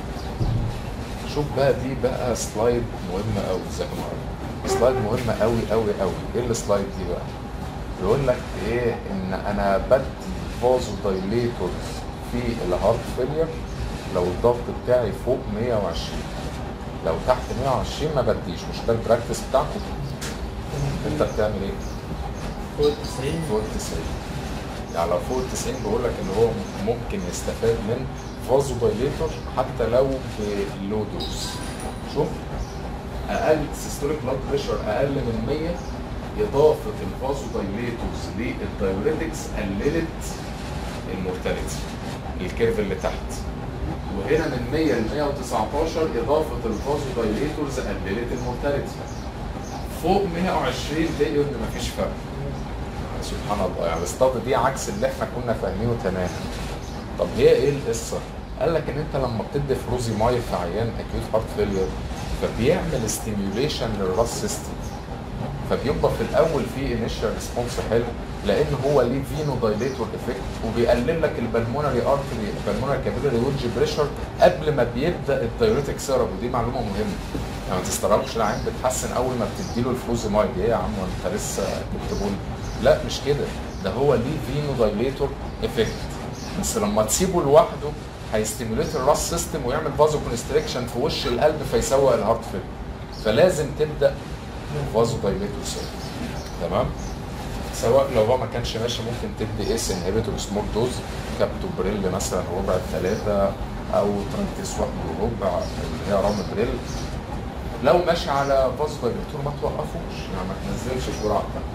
Speaker 1: شوف بقى دي بقى سلايد مهمة قوي زي ما قلنا. سلايد مهمة قوي قوي قوي ايه السلايد دي بقى؟ يقول لك ايه ان انا بدي فازو دايليتورز في الهارت فيلير لو الضغط بتاعي فوق 120 لو تحت 120 ما بديش مش ده البراكتس بتاعكم انت بتعمل ايه؟
Speaker 2: فوق 90
Speaker 1: فوق ال 90 يعني لو فوق ال 90 بقول لك ان هو ممكن يستفاد من فازو دايليتور حتى لو بلو دوز شوف اقل سيستوليك بلاد بريشر اقل من 100 اضافه الفازو دايليتورز للدايوريتكس قللت المورتاليتي الكيرف اللي تحت وهنا من 100 ل 119 اضافه الفازو دايليتورز قللت المورتاليتي فوق 120 لقيوا ان مفيش فرق سبحان الله يعني الاستاذ دي عكس اللي احنا كنا فاهمينه تماما طب هي ايه القصه؟ قال لك ان انت لما بتدي فروزي ماي في عيان اكيوت هارت فيلير فبيعمل ستيميوليشن للراس سيستم فبيبقى في الاول في انيشال ريسبونس حلو لان هو ليه فينو دايليتور افكت وبيقلل لك البلمونري ارتري البلمونري كابيلاري ويدج بريشر قبل ما بيبدا الدايوريتك سيرب ودي معلومه مهمه يعني ما تستغربش العين بتحسن اول ما بتديله الفلوزيمايد ايه يا عم وانت لسه بتقول لا مش كده ده هو ليه فينو دايليتور افكت بس لما تسيبه لوحده هيستيموليت الراس سيستم ويعمل فازو كونستريكشن في وش القلب فيسوق الهارت فيل فلازم تبدا فازو دايليتور سيل تمام سواء لو هو ما كانش ماشي ممكن تدي اس انهبيتور سمول دوز كابتوبريل مثلا ربع ثلاثة او ترانتيس واحد وربع اللي هي رام بريل لو ماشي على فازو دايليتور ما توقفوش يعني ما تنزلش الجرعه بتاعته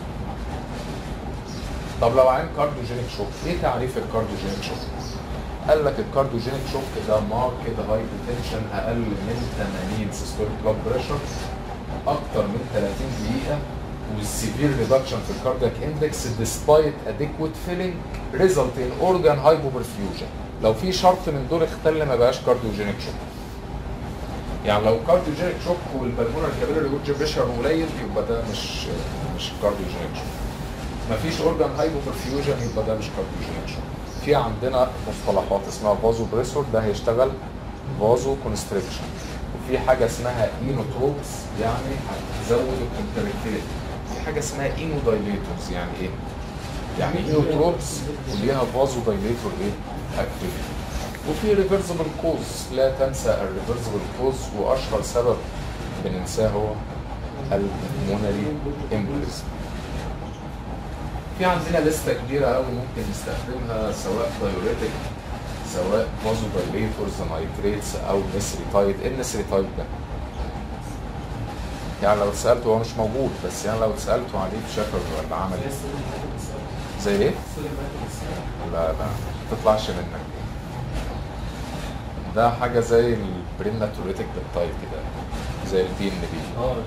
Speaker 1: طب لو عين كارديوجينيك شوك ايه تعريف الكارديوجينيك شوك؟ قال لك الكارديوجينيك شوك ده ماركت هايبوتنشن اقل من 80 سيستوليك بلاد بريشر اكتر من 30 دقيقه والسيفير ريدكشن في الكاردياك اندكس ديسبايت اديكوت فيلينج ريزلت ان اورجان هايبوبرفيوجن لو في شرط من دول اختل ما بقاش كارديوجينيك شوك يعني لو كارديوجينيك شوك والبلمونر كابيلاري ويدج بريشر قليل يبقى ده مش مش كارديوجينيك شوك مفيش اورجان هايبوبرفيوجن يبقى ده مش كارديوجينيك شوك في عندنا مصطلحات اسمها فازو بريسور ده هيشتغل فازو كونستريكشن وفي حاجه اسمها اينوتروبس يعني هتزود الكونتراكتيليتي في حاجه اسمها اينودايليتورز يعني ايه؟ يعني اينوتروبس وليها فازو دايليتور ايه؟ اكتيفيتي وفي ريفرسبل كوز لا تنسى الريفرسبل كوز واشهر سبب بننساه هو البلمونري امبوليزم في عندنا لسته كبيره قوي ممكن نستخدمها سواء دايوريتك سواء فازو دايليتورز نايتريتس او نسريتايد ايه النسريتايد ده؟ يعني لو اتسالته هو مش موجود بس يعني لو اتسالته عليه في شكل ولا عمل ايه؟ زي ايه؟ لا لا ما تطلعش منك ده حاجه زي البريناتوريتك بالتايب كده زي البي ان بي
Speaker 2: اه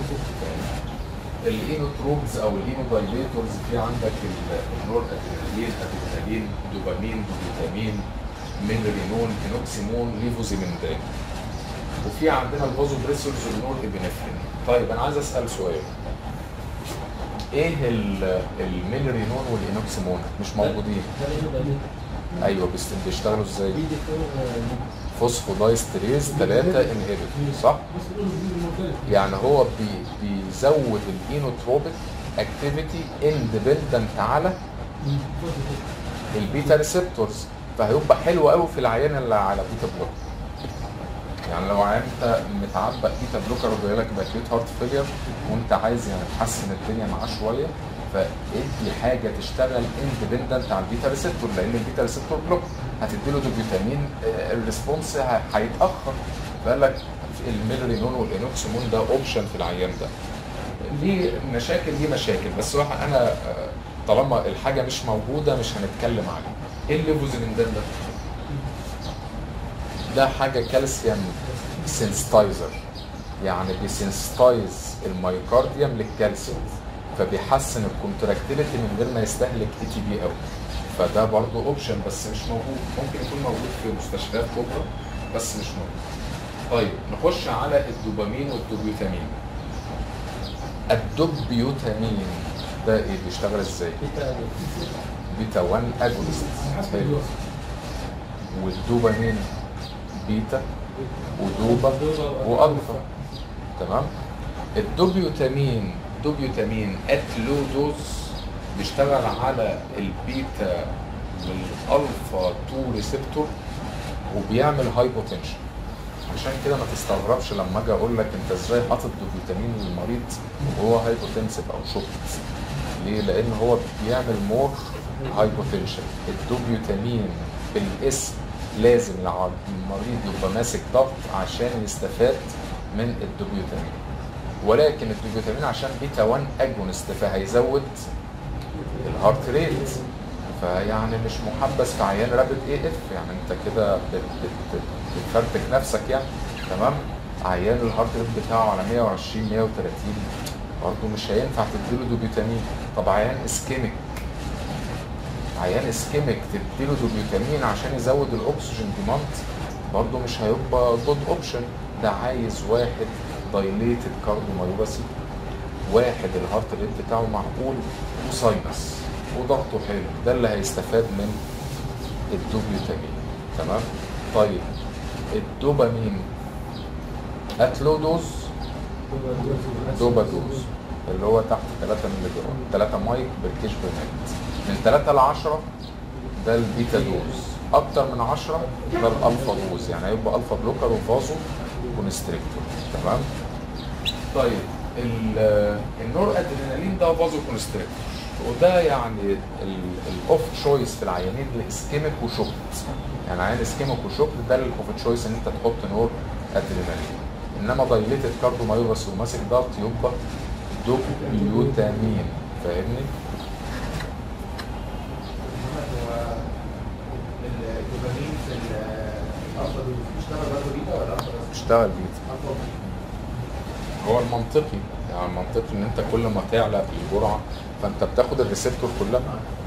Speaker 1: الاينوتروبز او الاينودايليتورز في عندك ال- النور ادرينالين ادرينالين دوبامين فيتامين ميلرينون انوكسيمون ليفوزيمندان وفي عندنا الفازو بريسورز والنور ابنفرين طيب انا عايز اسال سؤال ايه ال- الميلرينون والانوكسيمون مش موجودين
Speaker 2: ده ايه ده
Speaker 1: ايوه بس بيشتغلوا ازاي
Speaker 2: بي دي فور
Speaker 1: فوسفودايستريز 3 انهبيتور صح يعني هو بي بيزود الاينوتروبيك اكتيفيتي اندبندنت على البيتا ريسبتورز فهيبقى حلو قوي في العيان اللي على بيتا بلوك يعني لو عيان انت متعبق بيتا بلوكر وجاي لك باكيوت هارت فيلير وانت عايز يعني تحسن الدنيا معاه شويه فادي حاجه تشتغل اندبندنت على البيتا ريسبتور لان البيتا ريسبتور بلوك هتدي له الفيتامين آه، الريسبونس ه- هيتاخر فقال لك الميلرينون والانوكسيمون ده اوبشن في العيان ده ليه مشاكل ليه مشاكل بس هو انا آه، طالما الحاجه مش موجوده مش هنتكلم عليها ايه الليفوزيمندان ده؟ ده حاجه كالسيوم سنسيتايزر يعني بيسنسيتايز الميوكارديوم للكالسيوم فبيحسن الكونتراكتيليتي من غير ما يستهلك اي تي بي قوي فده برضه اوبشن بس مش موجود ممكن يكون موجود في مستشفيات كبرى بس مش موجود طيب نخش على الدوبامين والدوبيوتامين الدوبيوتامين ده ايه بيشتغل ازاي بيتا 1 اجونست حلو والدوبامين بيتا ودوبا والفا تمام الدوبيوتامين دوبيوتامين ات لو دوز بيشتغل على البيتا والالفا 2 ريسبتور وبيعمل هايبوتنشن عشان كده ما تستغربش لما اجي اقول لك انت ازاي حاطط دوبيوتامين للمريض وهو هايبوتنسيف او شوكت ليه؟ لان هو بيعمل مور هايبوتنشن الدوبيوتامين بالاسم لازم الع- المريض يبقى ماسك ضغط عشان يستفاد من الدوبيوتامين ولكن الدوبيوتامين عشان بيتا 1 اجونست فهيزود الهارت ريت فيعني مش محبس في عيان رابد اي اف يعني انت كده بت- بت- بت- بتفرتك نفسك يعني تمام عيان الهارت ريت بتاعه على 120 130 برضه مش هينفع تديله دوبيوتامين طب عيان اسكيميك عيان اسكيميك تديله دوبيوتامين عشان يزود الاكسجين ديماند برضه مش هيبقى جود اوبشن ده عايز واحد دايليتد كارديوميوباثي واحد الهارت ريت بتاعه معقول وساينس وضغطه حلو ده اللي هيستفاد من الدوبيوتامين تمام طيب الدوبامين اتلو دوز دوبا دوز اللي هو تحت 3 مللي جرام 3 مايك بالكيش بير مينت من 3 ل 10 ده البيتا دوز اكتر من 10 ده الالفا دوز يعني هيبقى الفا بلوكر وفازو كونستريكتور تمام طيب ال- النور ادرينالين ده فازو كونستريكتور وده يعني الاوف تشويس في العيانين الاسكيميك وشوكت يعني عيان اسكيميك وشوكت ده الاوف تشويس ان انت تحط نور ادرينالين انما دايليتد كارديومايوباث وماسك ضغط يبقى دوبيوتامين فاهمني؟
Speaker 2: الدوبامين في الالفا دوز بيشتغل برضه بيتا ولا الفا بس؟
Speaker 1: اشتغل بيتا
Speaker 2: الفا
Speaker 1: هو المنطقي يعني المنطقي ان انت كل ما تعلى الجرعه فانت بتاخد الريسبتور كلها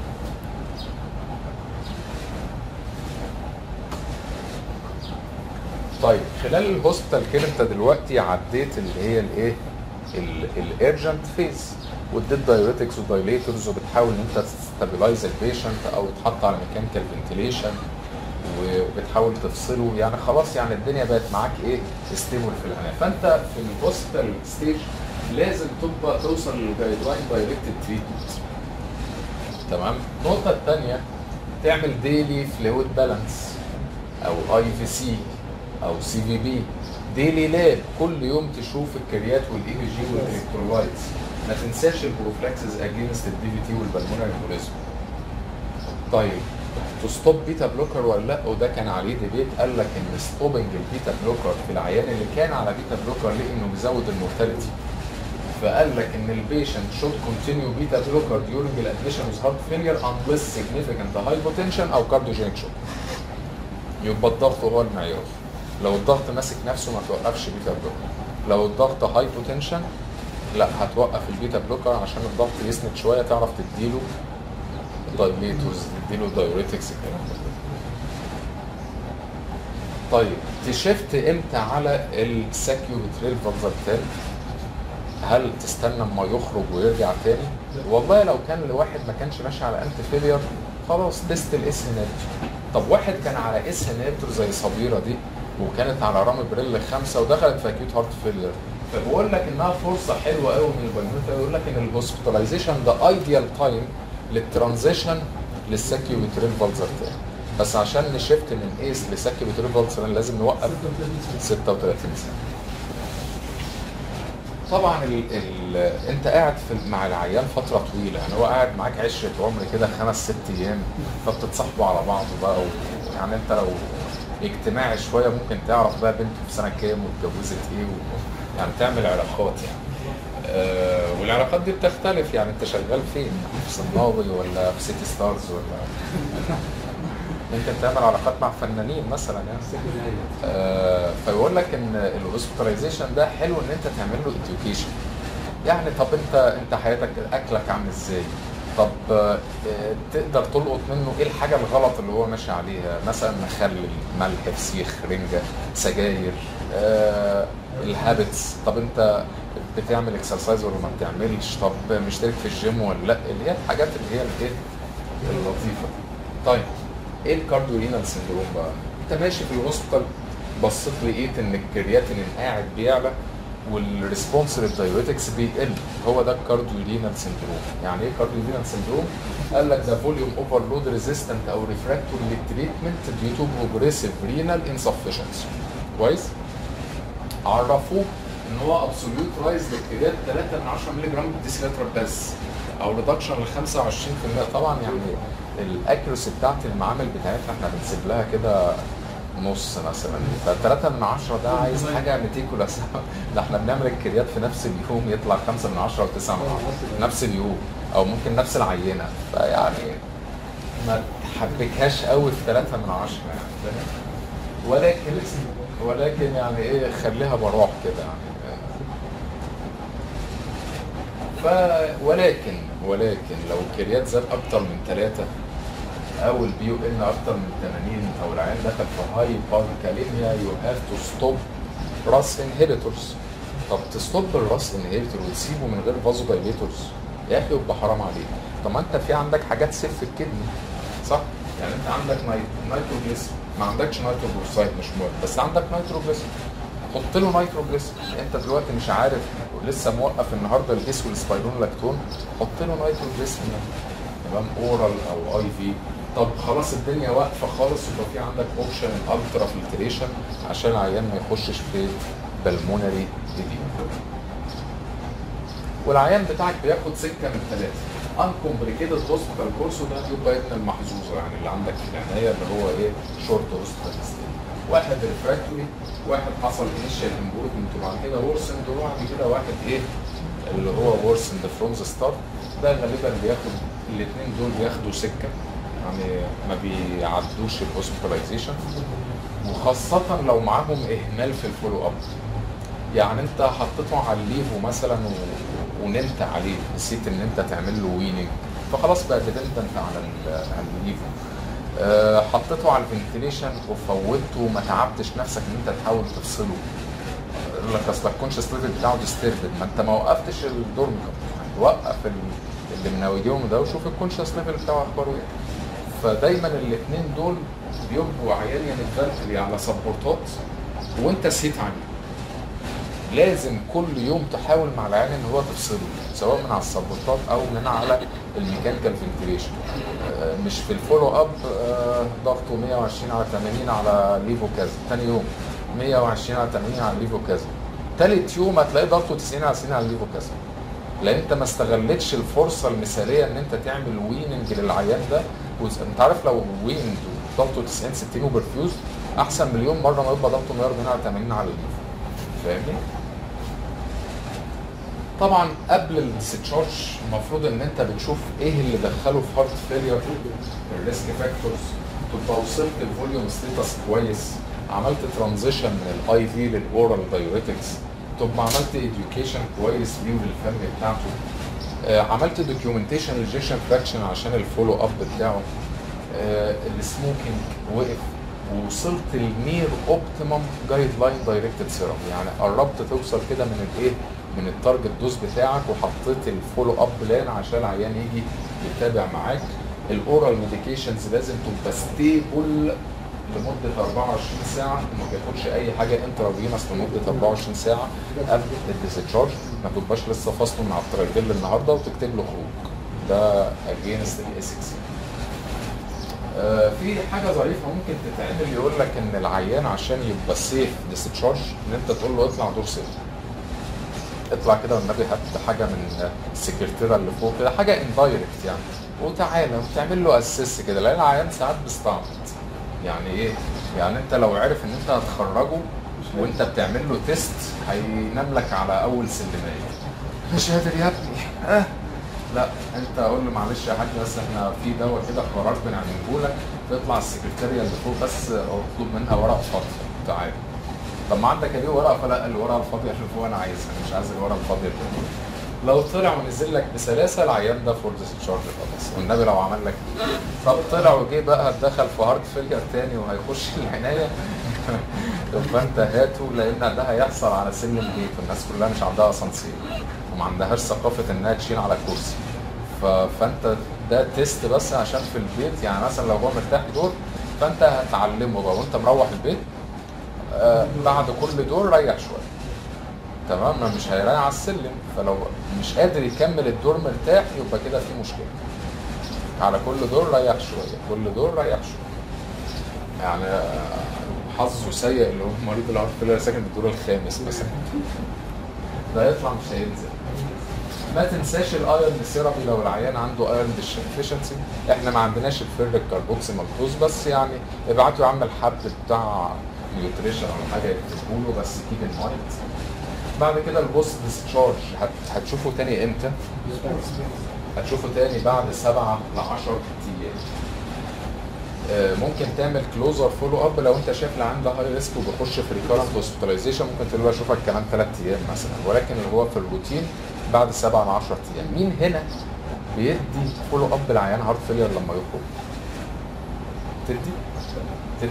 Speaker 1: طيب خلال الهوسبيتال كير انت دلوقتي عديت اللي هي الايه الارجنت فيز واديت دايوريتكس ودايليتورز وبتحاول ان انت تستابلايز البيشنت او تحط على ميكانيكال فنتيليشن وبتحاول تفصله يعني خلاص يعني الدنيا بقت معاك ايه ستيبل في العنايه فانت في الهوسبيتال ستيج لازم تبقى توصل للجايد لاين دايركتد تريتمنت تمام النقطه الثانيه تعمل ديلي فلويد بالانس او اي في سي او سي في بي ديلي لاب كل يوم تشوف الكريات والاي في جي والالكترولايتس ما تنساش البروفلاكسز اجينست الدي في تي والبلمونري امبوليزم طيب تستوب بيتا بلوكر ولا لا وده كان عليه ديبيت قال لك ان ستوبنج البيتا بلوكر في العيان اللي كان على بيتا بلوكر ليه انه بيزود المورتاليتي فقال لك ان البيشنت شود كونتينيو بيتا بلوكر during الادميشن with heart failure unless significant hypotension او cardiogenic shock يبقى الضغط هو المعيار لو الضغط ماسك نفسه ما توقفش بيتا بلوكر لو الضغط هايبوتنشن لا هتوقف البيتا بلوكر عشان الضغط يسند شويه تعرف تديله دايليتورز تديله دايوريتكس الكلام ده كله. طيب تشفت امتى على الساكيو فيتريل فالفرتال هل تستنى اما يخرج ويرجع تاني والله لو كان الواحد ما كانش ماشي على انتي فيلير خلاص تيست الاس انهبيتور طب واحد كان على اس انهبيتور زي صبيره دي وكانت على رامي بريل خمسه ودخلت في اكيوت هارت فيلير فبقول لك انها فرصه حلوه قوي من البنوته يقول لك ان الهوسبيتاليزيشن ده ايديال تايم للترانزيشن للساكيو فيتريل فالفرتال بس عشان نشفت من ايس لساكيو فيتريل فالفرتال لازم نوقف 36 سنه طبعا ال ال انت قاعد في مع العيان فتره طويله يعني هو قاعد معاك عشره عمر كده خمس ست ايام فبتتصاحبوا على بعض بقى و... يعني انت لو اجتماعي شويه ممكن تعرف بقى بنته في سنه كام واتجوزت ايه و... يعني تعمل علاقات يعني آه والعلاقات دي بتختلف يعني انت شغال فين؟ في صناوي ولا في سيتي ستارز ولا ممكن تعمل علاقات مع فنانين مثلا يعني آه، فيقول لك ان الهوسبيتاليزيشن ده حلو ان انت تعمل له اديوكيشن يعني طب انت انت حياتك اكلك عامل ازاي طب آه، تقدر تلقط منه ايه الحاجه الغلط اللي هو ماشي عليها مثلا مخلل ملح فسيخ رنجه سجاير آه الهابتس طب انت بتعمل اكسرسايز ولا ما بتعملش طب مشترك في الجيم ولا لا اللي هي الحاجات اللي هي الايه اللطيفه طيب ايه الكارديورينال سندروم بقى انت ماشي في الهوسبيتال بصيت لقيت ان الكرياتينين قاعد بيعلى والريسبونس للدايوريتكس بيقل هو ده الكارديورينال سندروم يعني ايه كارديورينال سندروم قال لك ده فوليوم اوفرلود ريزيستنت او ريفراكتوري للتريتمنت ديو تو بروجريسيف رينال انسفشنسي كويس عرفوه ان هو ابسوليوت رايز للكريات 3 من 10 مللي جرام ديسيلتر بس او ريدكشن ل 25% طبعا يعني الاكيرسي بتاعت المعامل بتاعتنا احنا بنسيب لها كده نص مثلا ف3 من 10 ده عايز حاجه ميتيكولاس ده احنا بنعمل الكريات في نفس اليوم يطلع 5 من 10 و9 من 10 نفس اليوم او ممكن نفس العينه فيعني ما تحبكهاش قوي في 3 من 10 يعني فاهم؟ ولكن ولكن يعني ايه خليها براح كده يعني ف ولكن ولكن لو الكريات زاد اكتر من ثلاثة او البي او ان اكتر من 80 او العيان دخل في هاي باركاليميا يو هاف تو ستوب راس انهبيتورز طب تستوب الراس انهبيتور وتسيبه من غير فازو دايليتورز يا اخي يبقى حرام عليك طب ما انت في عندك حاجات سيف في الكدني صح؟ يعني انت عندك ناي- نيتروجليسين ما عندكش نيتروجلوسايد مش مهم بس عندك نيتروجليسين حط له نيتروجليسين انت دلوقتي مش عارف لسه موقف النهارده الاس والسبايرون لاكتون حط له نيتروجليسين تمام اورال او اي في طب خلاص الدنيا واقفه خالص يبقى في عندك اوبشن الالترا فلتريشن عشان العيان ما يخشش في بالمونري ديديما والعيان بتاعك بياخد سكه من ثلاثه انكمبليكيتد هوسبيتال كورس وده يبقى ابن المحظوظه يعني اللي عندك في العنايه اللي هو ايه شورت هوسبيتال واحد ريفراكتوري واحد حصل انيشال امبروفمنت وبعد كده ورسند وبعد كده واحد ايه اللي هو ورسند فروم ذا ستارت ده غالبا بياخد الاثنين دول بياخدوا سكه يعني ما بيعدوش الهوسبيتاليزيشن وخاصة لو معاهم إهمال في الفولو أب يعني أنت حطيته على الليفو مثلا و... ونمت عليه نسيت إن أنت تعمل له ويننج فخلاص بقى ديبندنت على ال- على الليفو أه حطيته على الفنتليشن وفوتته وما تعبتش نفسك ان انت تحاول تفصله يقول لك اصل الكونشس ليفل بتاعه ديستربد ما انت ما وقفتش الدورم يعني وقف ال- اللي مناويجيهم ده وشوف الكونشس ليفل بتاعه اخباره ايه فدايما الاثنين دول بيبقوا عيان ينفلتلي على سبورتات وانت سيت عليه لازم كل يوم تحاول مع العيان ان هو تفصله سواء من على السبورتات او من على الميكانيكال فنتيليشن مش في الفولو اب آه، ضغطه 120 على 80 على ليفو كذا تاني يوم 120 على 80 على ليفو كذا تالت يوم هتلاقي ضغطه 90 على 90 على ليفو كذا لان انت ما استغلتش الفرصه المثاليه ان انت تعمل ويننج للعيان ده وز- انت عارف لو ويند ضغطه 90 60 وبرفيوز احسن مليون مره ما يبقى ضغطه 140 على 80 على الليفو فاهمني؟ طبعا قبل الديسشارج المفروض ان انت بتشوف ايه اللي دخله في هارت فيلير الريسك فاكتورز تبقى وصلت الفوليوم ستيتس كويس عملت ترانزيشن من الاي في للاورال دايوريتكس تبقى عملت اديوكيشن كويس ليه وللفاميلي بتاعته آه، عملت دوكيومنتيشن للجيشن فراكشن عشان الفولو اب بتاعه آه، السموكينج وقف ووصلت المير اوبتيمم جايد لاين دايركتد سيرم يعني قربت توصل كده من الايه من التارجت دوز بتاعك وحطيت الفولو اب بلان عشان العيان يجي يتابع معاك الاورال ميديكيشنز لازم تبقى ستيبل لمده 24 ساعه وما بياخدش اي حاجه انترافينوس لمده 24 ساعه قبل الديسشارج ما تبقاش لسه فاصله من على الترايدل النهارده وتكتب له خروج ده اجينست الاسكس آه، في حاجه ظريفه ممكن تتعمل يقول لك ان العيان عشان يبقى سيف ديسشارج ان انت تقول له اطلع دور سيف اطلع كده والنبي هات حاجه من السكرتيره اللي فوق كده حاجه اندايركت يعني وتعالى وتعمل له اسيس كده لان العيان ساعات بيستعبط يعني ايه؟ يعني انت لو عرف ان انت هتخرجه وانت بتعمل له تيست هينام لك على اول سلمايه مش قادر يا ابني آه. لا انت قول له معلش يا حاج بس احنا في دواء كده قرار بنعمله لك تطلع السكرتاريه اللي فوق بس اطلب منها ورقه فاضيه تعالى طب ما عندك ايه ورقه فلا الورقه الفاضيه عشان فوق انا عايزها مش عايز الورقه الفاضيه دي لو طلع ونزل لك بسلاسه العيان ده فور ديسشارج خلاص والنبي لو عمل لك طب طلع وجه بقى دخل في هارت فيلير تاني وهيخش العنايه يبقى انت هاته لان ده هيحصل على سن البيت والناس كلها مش عندها اسانسير وما عندهاش ثقافه انها تشيل على كرسي ف... فانت ده تيست بس عشان في البيت يعني مثلا لو هو مرتاح دور فانت هتعلمه بقى وانت مروح البيت آه بعد كل دور ريح شويه تمام ما مش هيريح على السلم فلو مش قادر يكمل الدور مرتاح يبقى كده في مشكله على كل دور ريح شويه كل دور ريح شويه يعني آه، حظه سيء اللي هو مريض الهارت فيلر ساكن في الدور الخامس مثلا ده يطلع مش هينزل ما تنساش الايرن ثيرابي لو العيان عنده ايرن ديفشنسي احنا ما عندناش الفيرك كاربوكسي ملحوظ بس يعني ابعتوا يا عم الحد بتاع نيوتريشن او حاجه يكتبوا له بس كيب ان مايند بعد كده البوست ديسشارج هتشوفه تاني امتى؟ هتشوفه تاني بعد سبعة ل 10 ايام آه، ممكن تعمل كلوزر فولو اب لو انت شايف اللي عنده هاي ريسك وبيخش في ريكارنت هوسبيتاليزيشن ممكن تقول له اشوفك كمان ثلاث ايام مثلا ولكن اللي هو في الروتين بعد 7 ل 10 ايام مين هنا بيدي فولو اب العيان هارت فيلير لما يخرج تدي تدي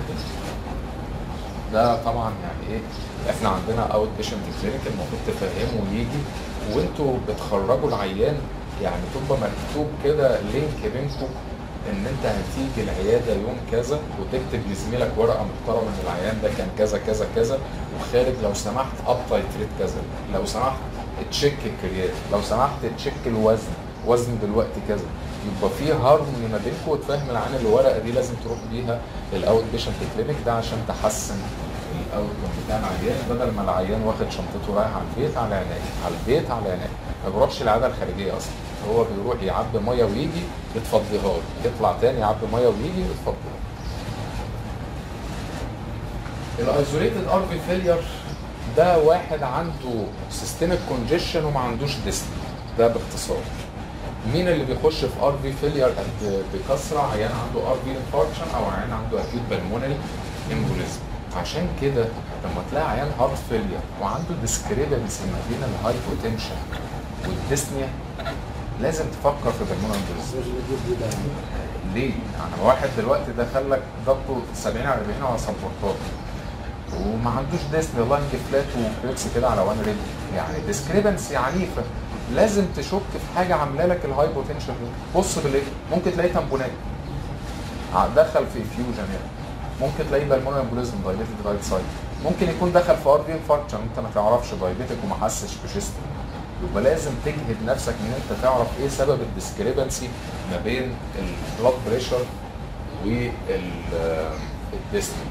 Speaker 1: ده طبعا يعني ايه احنا عندنا اوت بيشنت كلينيك المفروض تفهمه ويجي وانتوا بتخرجوا العيان يعني تبقى مكتوب كده لينك بينكم ان انت هتيجي العياده يوم كذا وتكتب لزميلك ورقه محترمه ان العيان ده كان كذا كذا كذا وخارج لو سمحت اب تايتريت كذا لو سمحت تشيك الكريات لو سمحت تشيك الوزن وزن دلوقتي كذا يبقى في هارموني ما بينكم وتفهم العيان الورقه دي لازم تروح بيها الاوت بيشنت كلينيك ده عشان تحسن الاوت بتاع العيان بدل ما العيان واخد شنطته رايح على البيت على عناية على البيت على عناية ما بيروحش العياده الخارجيه اصلا هو بيروح يعبي ميه ويجي يتفضيها له يطلع تاني يعبي ميه ويجي يتفضيها الايزوليتد ار في فيلير ده واحد عنده سيستميك كونجيشن وما عندوش ديسني ده باختصار مين اللي بيخش في ار في فيلير بكثره عيان عنده ار في انفاركشن او عيان عنده اكيوت بالمونري امبوليزم عشان كده لما تلاقي عيان هارت فيلير وعنده ديسكريبنسي ما بين الهايبوتنشن والديسنيا لازم تفكر في بالمونري امبوليزم ليه؟ يعني واحد دلوقتي دخل لك ضغطه 70 على 40 على سبورتات وما عندوش ديسني لانج فلات وكريبس كده على وان ريد يعني ديسكريبنسي عنيفه لازم تشك في حاجه عامله لك الهايبوتنشن دي بص بالايه ممكن تلاقي تمبونات دخل في فيوجن يعني ممكن تلاقي بالمونري امبوليزم دايليتد رايت سايد ممكن يكون دخل في ار في انفاركشن انت ما تعرفش دايبيتك وما حسش بشيست يبقى لازم تجهد نفسك ان انت تعرف ايه سبب الديسكريبنسي ما بين البلاد بريشر والديسني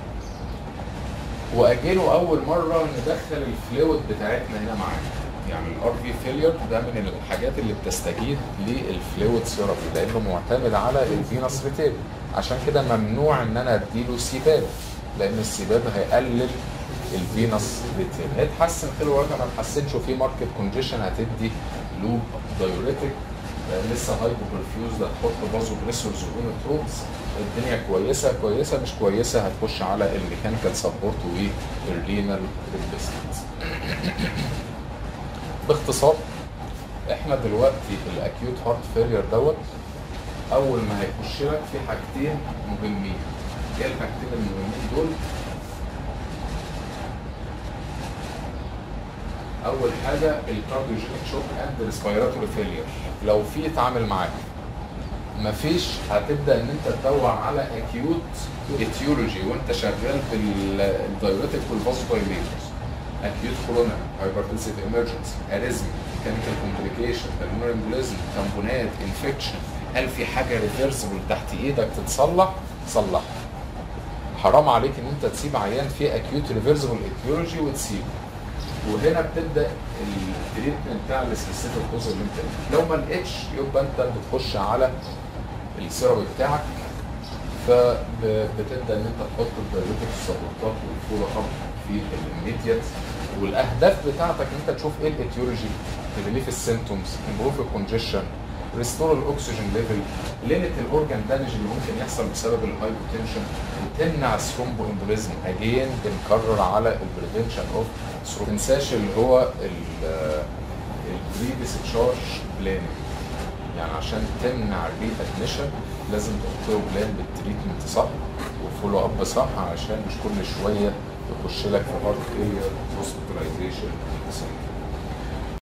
Speaker 1: واجله اول مره ندخل الفلويد بتاعتنا هنا معانا يعني الار في فيلير ده من الحاجات اللي بتستجيب للفلويد ثيرابي لانه معتمد على الفينوس ريتيل عشان كده ممنوع ان انا اديله سيباب لان السيباب هيقلل الفينوس ريتيل هيتحسن خلال الوقت ما اتحسنش وفي ماركت كونجيشن هتدي لوب دايوريتك لسه هايبو برفيوز هتحط بازو بريسورز ويونتروبس الدنيا كويسه كويسه مش كويسه هتخش على الميكانيكال سبورت والرينال ريبليسمنت باختصار احنا دلوقتي الاكيوت هارت فيلير دوت اول ما هيخش لك في حاجتين مهمين ايه الحاجتين المهمين دول اول حاجه الكارديوجينيك شوك اند ريسبيراتوري فيلير لو في اتعامل معاك مفيش هتبدا ان انت تدور على اكيوت اتيولوجي وانت شغال بالدايوريتك والفاسودايليترز اكيوت كورونا هايبرتنسيف ايمرجنسي اريزمي ميكانيكال كومبليكيشن بالمونري امبوليزم تامبونات انفكشن هل في حاجه ريفرسبل تحت ايدك تتصلح صلحها حرام عليك ان انت تسيب عيان فيه اكيوت ريفرسبل اتيولوجي وتسيبه وهنا بتبدا التريتمنت بتاع السبيسيفيك كوز اللي انت لو ما لقيتش يبقى انت بتخش على السيرابي بتاعك فبتبدا ان انت تحط الدايريتك السبورتات والفولو اب في الاميديت والاهداف بتاعتك ان انت تشوف ايه الاتيولوجي تريليف السيمتومز امبروف الكونجيشن ريستور الاكسجين ليفل ليميت الاورجان دامج اللي ممكن يحصل بسبب الهايبوتنشن وتمنع الثرومبو امبوليزم اجين بنكرر على البريفنشن اوف ما تنساش اللي هو البري ديسشارج بلان يعني عشان تمنع الري ادميشن لازم تحط له بلان بالتريتمنت صح وفولو اب صح عشان مش كل شويه يخش لك في هارت فيلير هوسبيتاليزيشن